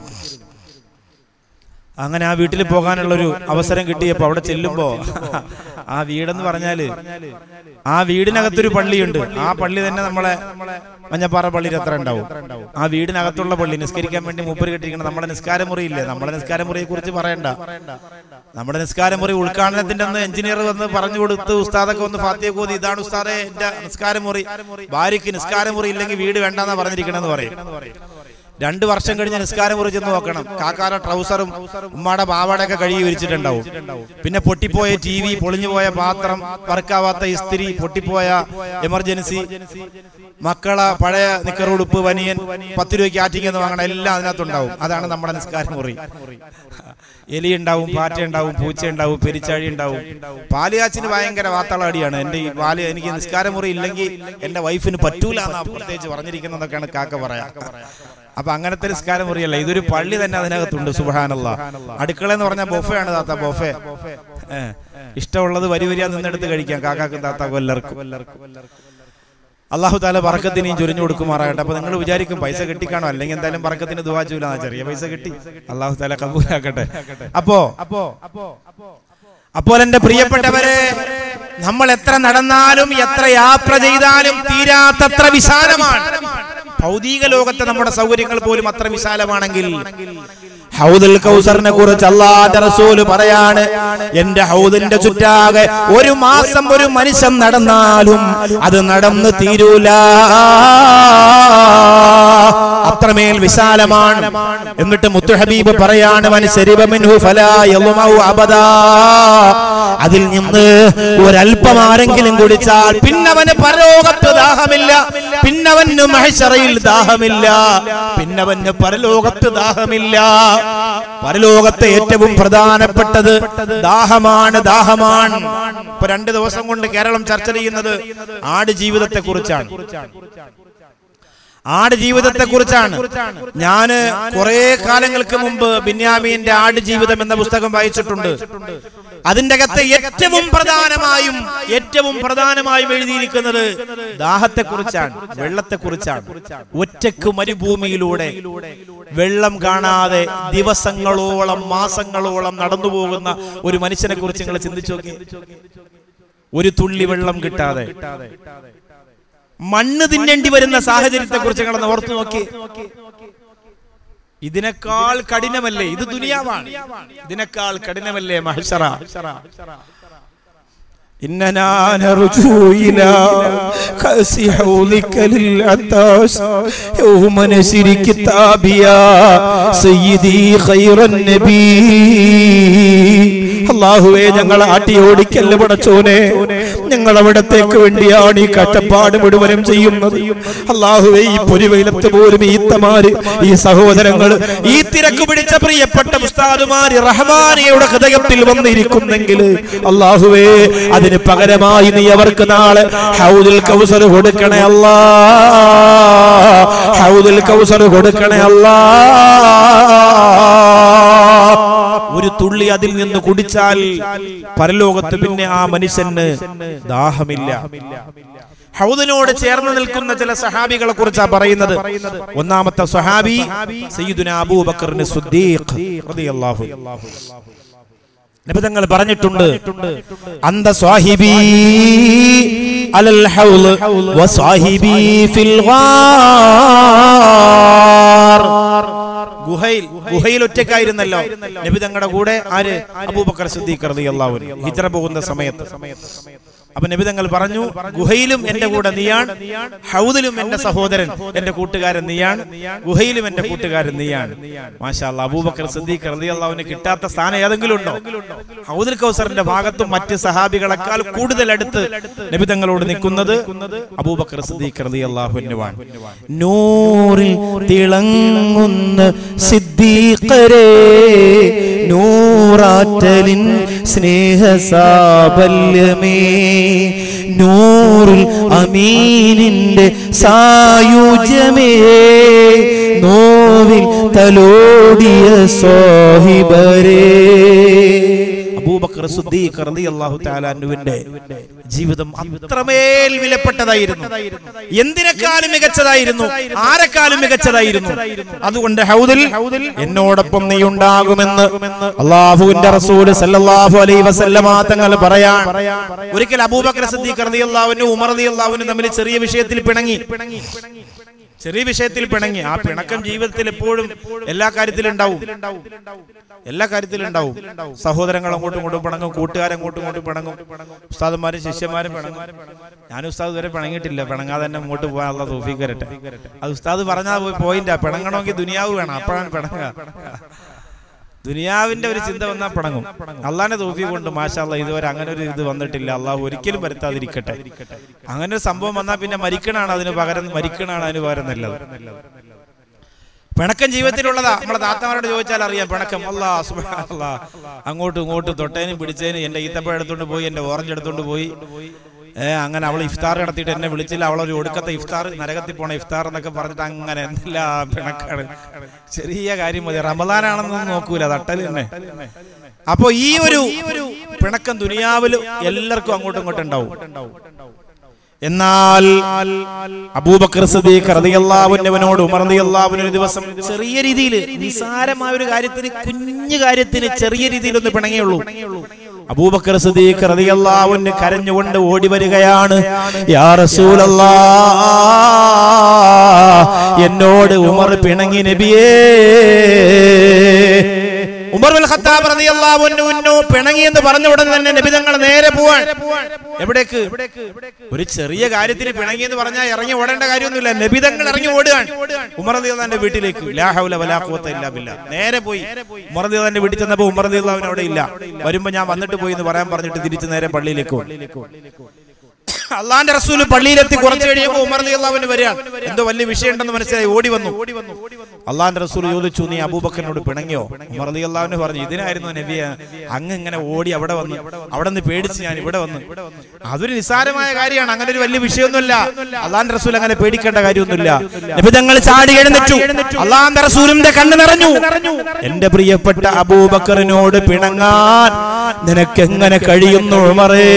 അങ്ങനെ ആ വീട്ടിൽ പോകാനുള്ള ഒരു അവസരം കിട്ടിയപ്പോ അവിടെ ചെല്ലുമ്പോ ആ വീടെന്ന് പറഞ്ഞാല് ആ വീടിനകത്തൊരു പള്ളിയുണ്ട് ആ പള്ളി തന്നെ നമ്മളെ മഞ്ഞപ്പാറ പള്ളിയിൽ എത്ര ഉണ്ടാവും ആ വീടിനകത്തുള്ള പള്ളി നിസ്കരിക്കാൻ വേണ്ടി മൂപ്പര് കെട്ടിയിരിക്കണം നമ്മുടെ നിസ്കാരമുറി ഇല്ലേ നമ്മുടെ നിസ്കാരമുറിയെ കുറിച്ച് പറയണ്ട നമ്മുടെ നിസ്കാരമുറി ഉദ്ഘാടനത്തിന്റെ അന്ന് എഞ്ചിനീയർ വന്ന് പറഞ്ഞു കൊടുത്ത് ഉസ്താദൊക്കെ ഒന്ന് ഫാത്തിയെ കോതി ഇതാണ് ഉസ്താദെ എന്റെ നിസ്കാരമുറി ഭാര്യയ്ക്ക് നിസ്കാരമുറി ഇല്ലെങ്കിൽ വീട് വേണ്ടെന്നാ പറഞ്ഞിരിക്കണമെന്ന് പറയും രണ്ട് വർഷം കഴിഞ്ഞ് നിസ്കാരം കുറിച്ച് നോക്കണം കാക്കാര ട്രൗസറും ഉമ്മാടെ പാവാടയൊക്കെ കഴുകി വിരിച്ചിട്ടുണ്ടാവും പിന്നെ പൊട്ടിപ്പോയ ടി വി പൊളിഞ്ഞുപോയ പാത്രം വർക്കാവാത്ത ഇസ്തിരി പൊട്ടിപ്പോയ എമർജൻസി മക്കളെ പഴയ നിക്കറുടുപ്പ് വനിയൻ പത്ത് രൂപയ്ക്ക് ആറ്റിങ് എന്ന് വാങ്ങണം എല്ലാം അതിനകത്തുണ്ടാവും അതാണ് നമ്മുടെ നിസ്കാരം മുറി എലി ഉണ്ടാവും പാറ്റ ഉണ്ടാവും പൂച്ച ഉണ്ടാവും പെരിച്ചാഴി ഉണ്ടാവും പാലുകാച്ചിന് ഭയങ്കര വാത്തളാടിയാണ് എന്റെ ഈ പാല് എനിക്ക് നിസ്കാരം മുറി ഇല്ലെങ്കിൽ എന്റെ വൈഫിന് പറ്റൂല എന്നാ പ്രത്യേകിച്ച് പറഞ്ഞിരിക്കുന്നതൊക്കെയാണ് കാക്ക പറയാ അപ്പൊ അങ്ങനത്തെ നിസ്കാരം മുറിയല്ല ഇതൊരു പള്ളി തന്നെ അതിനകത്തുണ്ട് സുബഹാനല്ല അടുക്കള എന്ന് പറഞ്ഞാൽ ബൊഫയാണ് താത്ത ബൊഫെ ഏ, ഇഷ്ടമുള്ളത് വരി വരിയാ നിന്നെടുത്ത് കഴിക്കാം കാക്കാക്കും താത്താക്കും എല്ലാവർക്കും അള്ളാഹു താല പറക്കത്തിനെയും ചൊരിഞ്ഞു കൊടുക്കുമാറാകട്ടെ അപ്പൊ നിങ്ങൾ വിചാരിക്കും പൈസ കിട്ടിക്കാണോ അല്ലെങ്കിൽ എന്തായാലും പറക്കത്തിന് ദുവാ ചൂല ചെറിയ പൈസ കിട്ടി അള്ളാഹു താല കബൂലാക്കട്ടെ അപ്പോ അപ്പോൾ എന്റെ പ്രിയപ്പെട്ടവരെ നമ്മൾ എത്ര നടന്നാലും എത്ര യാത്ര ചെയ്താലും തീരാത്തത്ര വിശാലമാണ് ഭൗതിക ലോകത്തെ നമ്മുടെ സൗകര്യങ്ങൾ പോലും അത്ര വിശാലമാണെങ്കിൽ ഹൗദുൽ കൗസറിനെ കുറിച്ച് അള്ളാന്റെ റസൂല് പറയാണ് എന്റെ ഹൗദിന്റെ ചുറ്റാകെ ഒരു മാസം ഒരു മനുഷ്യൻ നടന്നാലും അത് നടന്നു തീരൂല അത്രമേൽ വിശാലമാണ് എന്നിട്ട് മുത്തു ഹബീബ് പറയാണ് "മൻ ശരിബ മിൻഹു ഫലാ യളുമഉ അബദാ." അതിൽ നിന്ന് ഒരല്പം ആരെങ്കിലും കുടിച്ചാൽ പിന്നവന് പരലോകത്ത് ദാഹമില്ല പിന്നവന് മഹശറയിൽ ദാഹമില്ല പിന്നവന് പരലോകത്ത് ദാഹമില്ല പരലോകത്തെ ഏറ്റവും പ്രധാനപ്പെട്ടത് ദാഹമാണ് ദാഹമാണ് ഇപ്പൊ രണ്ട് ദിവസം കൊണ്ട് കേരളം ചർച്ച ചെയ്യുന്നത് ആട് ജീവിതത്തെ കുറിച്ചാണ് ആട് ജീവിതത്തെ കുറിച്ചാണ് ഞാന് കുറെ കാലങ്ങൾക്ക് മുമ്പ് ബിന്യാമീന്റെ ആട് ജീവിതം എന്ന പുസ്തകം വായിച്ചിട്ടുണ്ട് അതിന്റെ അകത്ത് ഏറ്റവും പ്രധാനമായും ഏറ്റവും പ്രധാനമായും എഴുതിയിരിക്കുന്നത് ദാഹത്തെ കുറിച്ചാണ് വെള്ളത്തെ കുറിച്ചാണ് ഒറ്റക്ക് മരുഭൂമിയിലൂടെ വെള്ളം കാണാതെ ദിവസങ്ങളോളം മാസങ്ങളോളം നടന്നു പോകുന്ന ഒരു മനുഷ്യനെ കുറിച്ച് നിങ്ങൾ ചിന്തിച്ചു നോക്കി ഒരു തുള്ളി വെള്ളം കിട്ടാതെ മണ്ണ് തിന്നേണ്ടി വരുന്ന സാഹചര്യത്തെ കുറിച്ച് നിങ്ങൾ ഓർത്തു നോക്കി ഇതിനേക്കാൾ കഠിനമല്ലേ ഇത് ദുനിയാവാണ് ഇതിനേക്കാൾ കഠിനമല്ലേ മഹഷറ إننا نرجو إلى كأس حوضك للعطاش يوم نشر كتابيا سيدي خير النبي അള്ളാഹുവേ ഞങ്ങൾ ആട്ടിയോടിക്കല്ല പടച്ചോനെ ഞങ്ങൾ അവിടത്തേക്ക് വേണ്ടിയാണ് ഈ കഷ്ടപ്പാട് മുഴുവനും ചെയ്യുന്നത് അള്ളാഹുവേ ഈ പൊരിവെയിലത്ത് പോലും ഈത്തമാര് ഈ സഹോദരങ്ങൾ ഈ തിരക്ക് പിടിച്ച പ്രിയപ്പെട്ട ഉസ്താദുമാര് റഹ്മാനിയുടെ ഹൃദയത്തിൽ വന്നിരിക്കുന്നെങ്കിൽ അള്ളാഹുവേ അതിന് പകരമായി നീ അവർക്ക് നാളെ ഹൗദുൽ കൗസർ കൊടുക്കണേ അല്ലാ ഹൗദുൽ കൗസർ കൊടുക്കണേ അല്ലാ ഒരു തുള്ളി അതിൽ നിന്ന് കുടിച്ചാൽ പരലോകത്ത് പിന്നെ ആ മനുഷ്യന് ദാഹമില്ല ഹൗദിനോട് ചേർന്ന് നിൽക്കുന്ന ചില സഹാബികളെ കുറിച്ചാണ് പറയുന്നത് ഒന്നാമത്തെ സഹാബി സയ്യിദുന അബൂബക്കറിന് സുദ്ദീഖ് റളിയല്ലാഹു നബി തങ്ങൾ പറഞ്ഞിട്ടുണ്ട് അന്ത സ്വാഹിബി അലൽ ഹൗൽ വസ്വാഹിബി ഫിൽ ഗാർ ഗുഹയിൽ ഗുഹയിൽ ഒറ്റക്കായിരുന്നല്ലോ നബി തങ്ങളുടെ കൂടെ ആര് അബൂബക്കർ സിദ്ദീഖ് റളിയല്ലാഹു അൻഹു ഹിജ്റ പോകുന്ന സമയത്ത് അപ്പൊ നബിതങ്ങൾ പറഞ്ഞു ഗുഹയിലും എന്റെ കൂടെ നീയാണ് ഹൗദിലും എന്റെ സഹോദരൻ എന്റെ കൂട്ടുകാരൻ നീയാണ് ഗുഹയിലും എന്റെ കൂട്ടുകാരൻ നീയാണ് മാഷാ അല്ലാ, അബൂബക്കർ സിദ്ദീഖ് റളിയല്ലാഹുവിന് കിട്ടാത്ത സ്ഥാനം ഏതെങ്കിലും ഉണ്ടോ ഹൗദുൽ കൗസറിന്റെ ഭാഗത്തും മറ്റ് സഹാബികളെക്കാൾ കൂടുതൽ അടുത്ത് നബിതങ്ങളോട് നിൽക്കുന്നത് അബൂബക്കർ സിദ്ദീഖ് റളിയല്ലാഹുവിനുമാണ് നൂറിൽ തിളങ്ങുന്ന സിദ്ദീഖരേ നൂറാറ്റലിൻ സ്നേഹസാബല്യമേ നൂറിൽ അമീനിന്റെ സായുജ്യമേ നോവിൽ തലോടിയ സോഹിബരേ അബൂബക്കർ സിദ്ദീഖ് റളിയല്ലാഹു തആല അൻഹുവിന്റെ ജീവിതം അത്രമേൽ വിലപ്പെട്ടതായിരുന്നു എന്തിനേക്കാളും മികച്ചതായിരുന്നു ആരെക്കാളും മികച്ചതായിരുന്നു അതുകൊണ്ട് ഹൗദിൽ എന്നോടൊപ്പം നീ ഉണ്ടാകുമെന്ന് അള്ളാഹുവിന്റെ റസൂൽ സല്ലല്ലാഹു അലൈഹി വസല്ലമ തങ്ങൾ പറയാൻ ഒരിക്കൽ അബൂബക്കർ സിദ്ദീഖ് റളിയല്ലാഹുവിനും ഉമർ റളിയല്ലാഹുവിനും തമ്മിൽ ചെറിയ വിഷയത്തിൽ പിണങ്ങി ചെറിയ വിഷയത്തിൽ പിണങ്ങി ആ പിണക്കം ജീവിതത്തിൽ എപ്പോഴും എല്ലാ കാര്യത്തിലും ഉണ്ടാവും എല്ലാ കാര്യത്തിലും ഉണ്ടാവും സഹോദരങ്ങൾ അങ്ങോട്ടും ഇങ്ങോട്ടും പിണങ്ങും കൂട്ടുകാരും അങ്ങോട്ടും ഇങ്ങോട്ടും പിണങ്ങും ഉസ്താദന്മാരും ശിഷ്യന്മാരും പിണങ്ങും ഞാൻ ഉസ്താദ് വരെ പിണങ്ങിയിട്ടില്ല പിണങ്ങാതെ തന്നെ മുമ്പോട്ട് പോകാനുള്ള തോഫീക്ക് വരട്ടെ അത് ഉസ്താദ് പറഞ്ഞാൽ പോയി പോയിന്റാ പിണങ്ങണമെങ്കിൽ ദുനിയാവ് വേണം അപ്പോഴാണ് പിണങ്ങുക ദുനിയാവിന്റെ ഒരു ചിന്ത വന്നാൽ പിണങ്ങും അള്ളാന്റെ തോഫി കൊണ്ട് മാഷാല്ല ഇതുവരെ അങ്ങനെ ഒരു ഇത് വന്നിട്ടില്ല അള്ളാഹു ഒരിക്കലും വരുത്താതിരിക്കട്ടെ അങ്ങനെ ഒരു സംഭവം വന്നാൽ പിന്നെ മരിക്കണാണ് അതിന് പകരം മരിക്കണാണ് അതിന് പകരം നല്ലത് പിണക്കം ജീവിതത്തിലുള്ളതാ നമ്മളെ താത്തമാരോട് ചോദിച്ചാൽ അറിയാം പിണക്കം അല്ലാ സുബ്ഹാനല്ലാ അങ്ങോട്ടും ഇങ്ങോട്ടും തൊട്ടേനും പിടിച്ചതിനും എന്റെ ഈത്തപ്പഴം എടുത്തോണ്ട് പോയി എന്റെ ഓറഞ്ച് എടുത്തോണ്ട് പോയി ഏ അങ്ങനെ അവൾ ഇഫ്താർ നടത്തിയിട്ട് എന്നെ വിളിച്ചില്ല അവളൊരു ഒടുക്കത്തെ ഇഫ്താർ നരകത്തിൽ പോണ ഇഫ്താർ എന്നൊക്കെ പറഞ്ഞിട്ട് അങ്ങനെ എന്തെല്ലാം പിണക്കാണ് ചെറിയ കാര്യം മതി റമദാനാണെന്നൊന്നും നോക്കൂല തട്ടൽ തന്നെ അപ്പൊ ഈ ഒരു പിണക്കം ദുനിയാവിൽ എല്ലാവർക്കും അങ്ങോട്ടും ഇങ്ങോട്ടും ഉണ്ടാവും എന്നാൽ അബൂബക്കർ സദീഖ് റളിയല്ലാഹുവിനോട് ഉമർ റളിയല്ലാഹുവിന് ഒരു ദിവസം ചെറിയ രീതിയിൽ നിസാരമായ ഒരു കാര്യത്തിന് കുഞ്ഞു കാര്യത്തിന് ചെറിയ രീതിയിൽ ഒന്ന് പിണങ്ങിയുള്ളൂ അബൂബക്കർ സദീഖ് റളിയല്ലാഹുവിന് കരഞ്ഞുകൊണ്ട് ഓടി വരികയാണ് യാ റസൂലല്ലാ എന്നോട് ഉമർ പിണങ്ങി നബിയേ ഉമർ ബിൻ ഖത്താബ് റളിയല്ലാഹു അൻഹു പിണങ്ങി എന്ന് പറഞ്ഞ ഉടനെ തന്നെ നബി തങ്ങൾ നേരെ പോവാൻ എവിടേക്ക് ഒരു ചെറിയ കാര്യത്തിന് പിണങ്ങി എന്ന് പറഞ്ഞാൽ ഇറങ്ങി ഓടേണ്ട കാര്യമൊന്നുമില്ല നബി തങ്ങൾ ഇറങ്ങി ഓടുകയാണ് ഉമർ റളിയല്ലാഹുവിന്റെ വീട്ടിലേക്ക് ലാ ഹൗല വലാ ഖുവത ഇല്ലാ ബില്ലാ നേരെ പോയി ഉമർ റളിയല്ലാഹുവിന്റെ വീട്ടിൽ ചെന്നപ്പോൾ ഉമർ റളിയല്ലാഹു അവിടെ ഇല്ല വരുമ്പോ ഞാൻ വന്നിട്ട് പോയി എന്ന് പറയാൻ പറഞ്ഞിട്ട് തിരിച്ച് നേരെ പള്ളിയിലേക്ക് പോയി അള്ളാന്റെ റസൂല് പള്ളിയിലെത്തി കുറച്ച് കഴിയുമ്പോൾ ഉമർ അള്ളാഹുവിന് വരികയാണ് എന്തോ വലിയ വിഷയം ഉണ്ടെന്ന് മനസ്സിലായി ഓടി വന്നു അള്ളാന്റെ റസൂൽ ചോദിച്ചു നീ അബൂബക്കറിനോട് പിണങ്ങിയോ ഉമർ അലി അള്ളാഹുവിന് പറഞ്ഞു ഇതിനായിരുന്നു നബിയ അങ്ങ് ഇങ്ങനെ ഓടി അവിടെ വന്ന് അവിടെ നിന്ന് പേടിച്ച് ഞാൻ ഇവിടെ വന്നു അതൊരു നിസ്സാരമായ കാര്യമാണ് അങ്ങനെ ഒരു വലിയ വിഷയമൊന്നുമില്ല അള്ളാന്റെ റസൂൽ അങ്ങനെ പേടിക്കേണ്ട കാര്യമൊന്നുമില്ല നബി തങ്ങൾ ചാടി എഴുന്നേറ്റു അള്ളാന്റെ റസൂലിന്റെ കണ്ണ് നിറഞ്ഞു എന്റെ പ്രിയപ്പെട്ട അബൂബക്കറിനോട് പിണങ്ങാൻ നിനക്കെങ്ങനെ കഴിയുന്നു ഉമറേ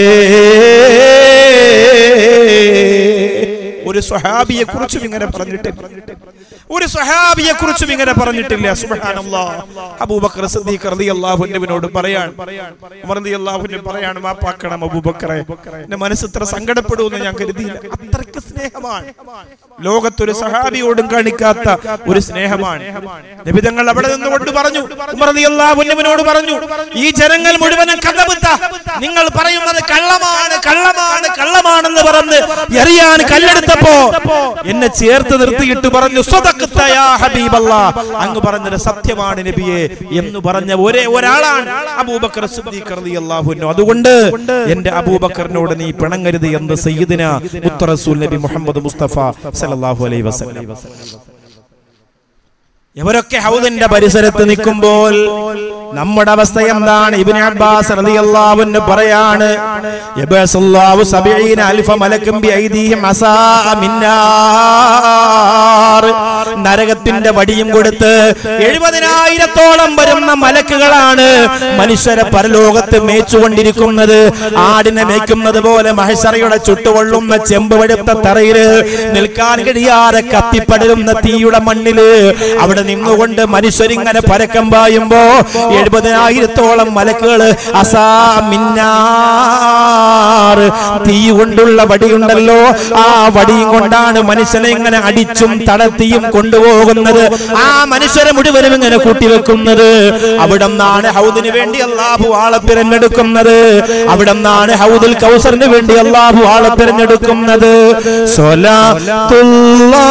ഒരു സ്വഹാബിയെ കുറിച്ചും ഇങ്ങനെ പറഞ്ഞിട്ടില്ല ഒരു സ്വഹാബിയെ കുറിച്ചും ഇങ്ങനെ പറഞ്ഞിട്ടില്ല സുബ്ഹാനല്ലാഹ് അബൂബക്കർ സിദ്ദീഖ് റളിയല്ലാഹു അൻഹുവിനോട് പറയാൻ ഉമർ റളിയല്ലാഹു അൻഹു പറയാണ് മാപ്പാക്കണം അബൂബക്കറെ എന്റെ മനസ്സ് ഇത്ര സങ്കടപ്പെടുമെന്ന് ഞാൻ കരുതിയില്ല അത്രയ്ക്ക് സ്നേഹമാണ് ലോകത്തൊരു സഹാബിയോടും കാണിക്കാത്ത ഒരു സ്നേഹമാണ് നബിതങ്ങൾ അവിടെ നിന്നുകൊണ്ട് പറഞ്ഞു ഉമർ റളിയല്ലാഹു അൻഹുവിനോട് പറഞ്ഞു ഈ ജനങ്ങൾ മുഴുവനും കഥബുത്ത നിങ്ങൾ പറയുന്നത് കള്ളമാണ് കള്ളമാണ് കള്ളമാണെന്ന് പറഞ്ഞ് എറിയാൻ കല്ലെടുത്തപ്പോ എന്നെ ചേർത്ത് നിർത്തിയിട്ട് പറഞ്ഞു "സ്വദഖ്ത യാ ഹബീബല്ലാ." അങ്ങ് പറഞ്ഞത് സത്യമാണ് നബിയെ എന്ന് പറഞ്ഞ ഒരേ ഒരാളാണ് അബൂബക്കർ സിദ്ദീഖ് റളിയല്ലാഹു അൻഹു അതുകൊണ്ട് എന്റെ അബൂബക്കറിനോട് നീ പിണങ്ങരുത് എന്ന് സയ്യിദിന മുത്ത റസൂൽ നബി മുഹമ്മദ് മുസ്തഫ സല്ലല്ലാഹു അലൈഹി വസല്ലം ഇവരൊക്കെ ഹൗദിന്റെ പരിസരത്ത് നിൽക്കുമ്പോൾ നമ്മുടെ അവസ്ഥ എന്താണ് ഇബ്നു അബ്ബാസ് റളിയല്ലാഹു അൻഹു പറയാണ് യബസല്ലാഹു സബഈന അൽഫ മലക്കും ബിഐദീഹിം അസാ മിന്നാർ നരകത്തിന്റെ വടിയും കൊടുത്ത് എഴുപതിനായിരത്തോളം വരുന്ന മലക്കുകളാണ് മനുഷ്യരെ പരലോകത്ത് മേച്ചുകൊണ്ടിരിക്കുന്നത് ആടിനെ മേയ്ക്കുന്നത് പോലെ മഹശറയുടെ ചുട്ടുകൊള്ളുന്ന ചെമ്പ് വെടുത്ത തറയില് നിൽക്കാൻ കഴിയാതെ കത്തിപ്പടരുന്ന തീയുടെ മണ്ണില് അവിടെ നിന്നുകൊണ്ട് മനുഷ്യരിങ്ങനെ പരക്കം പായുമ്പോ എഴുപതിനായിരത്തോളം മലക്കുകൾ അസാമിന്നാർ തീ കൊണ്ടുള്ള വടിയുണ്ടല്ലോ ആ വടിയും കൊണ്ടാണ് മനുഷ്യനെ ഇങ്ങനെ അടിച്ചും തടത്തിയും കൊണ്ടുപോകുന്നത് ആ മനുഷ്യരെ മുഴുവനും ഇങ്ങനെ കൂട്ടിവെക്കുന്നത് അവിടെ നിന്നാണ് ഹൗദിന് വേണ്ടി അള്ളാഹു ആളെ തിരഞ്ഞെടുക്കുന്നത് അവിടെ നിന്നാണ് ഹൗദുൽ കൗസറിന് വേണ്ടി അള്ളാഹു ആളെ തിരഞ്ഞെടുക്കുന്നത് സ്വലാത്തുല്ലാ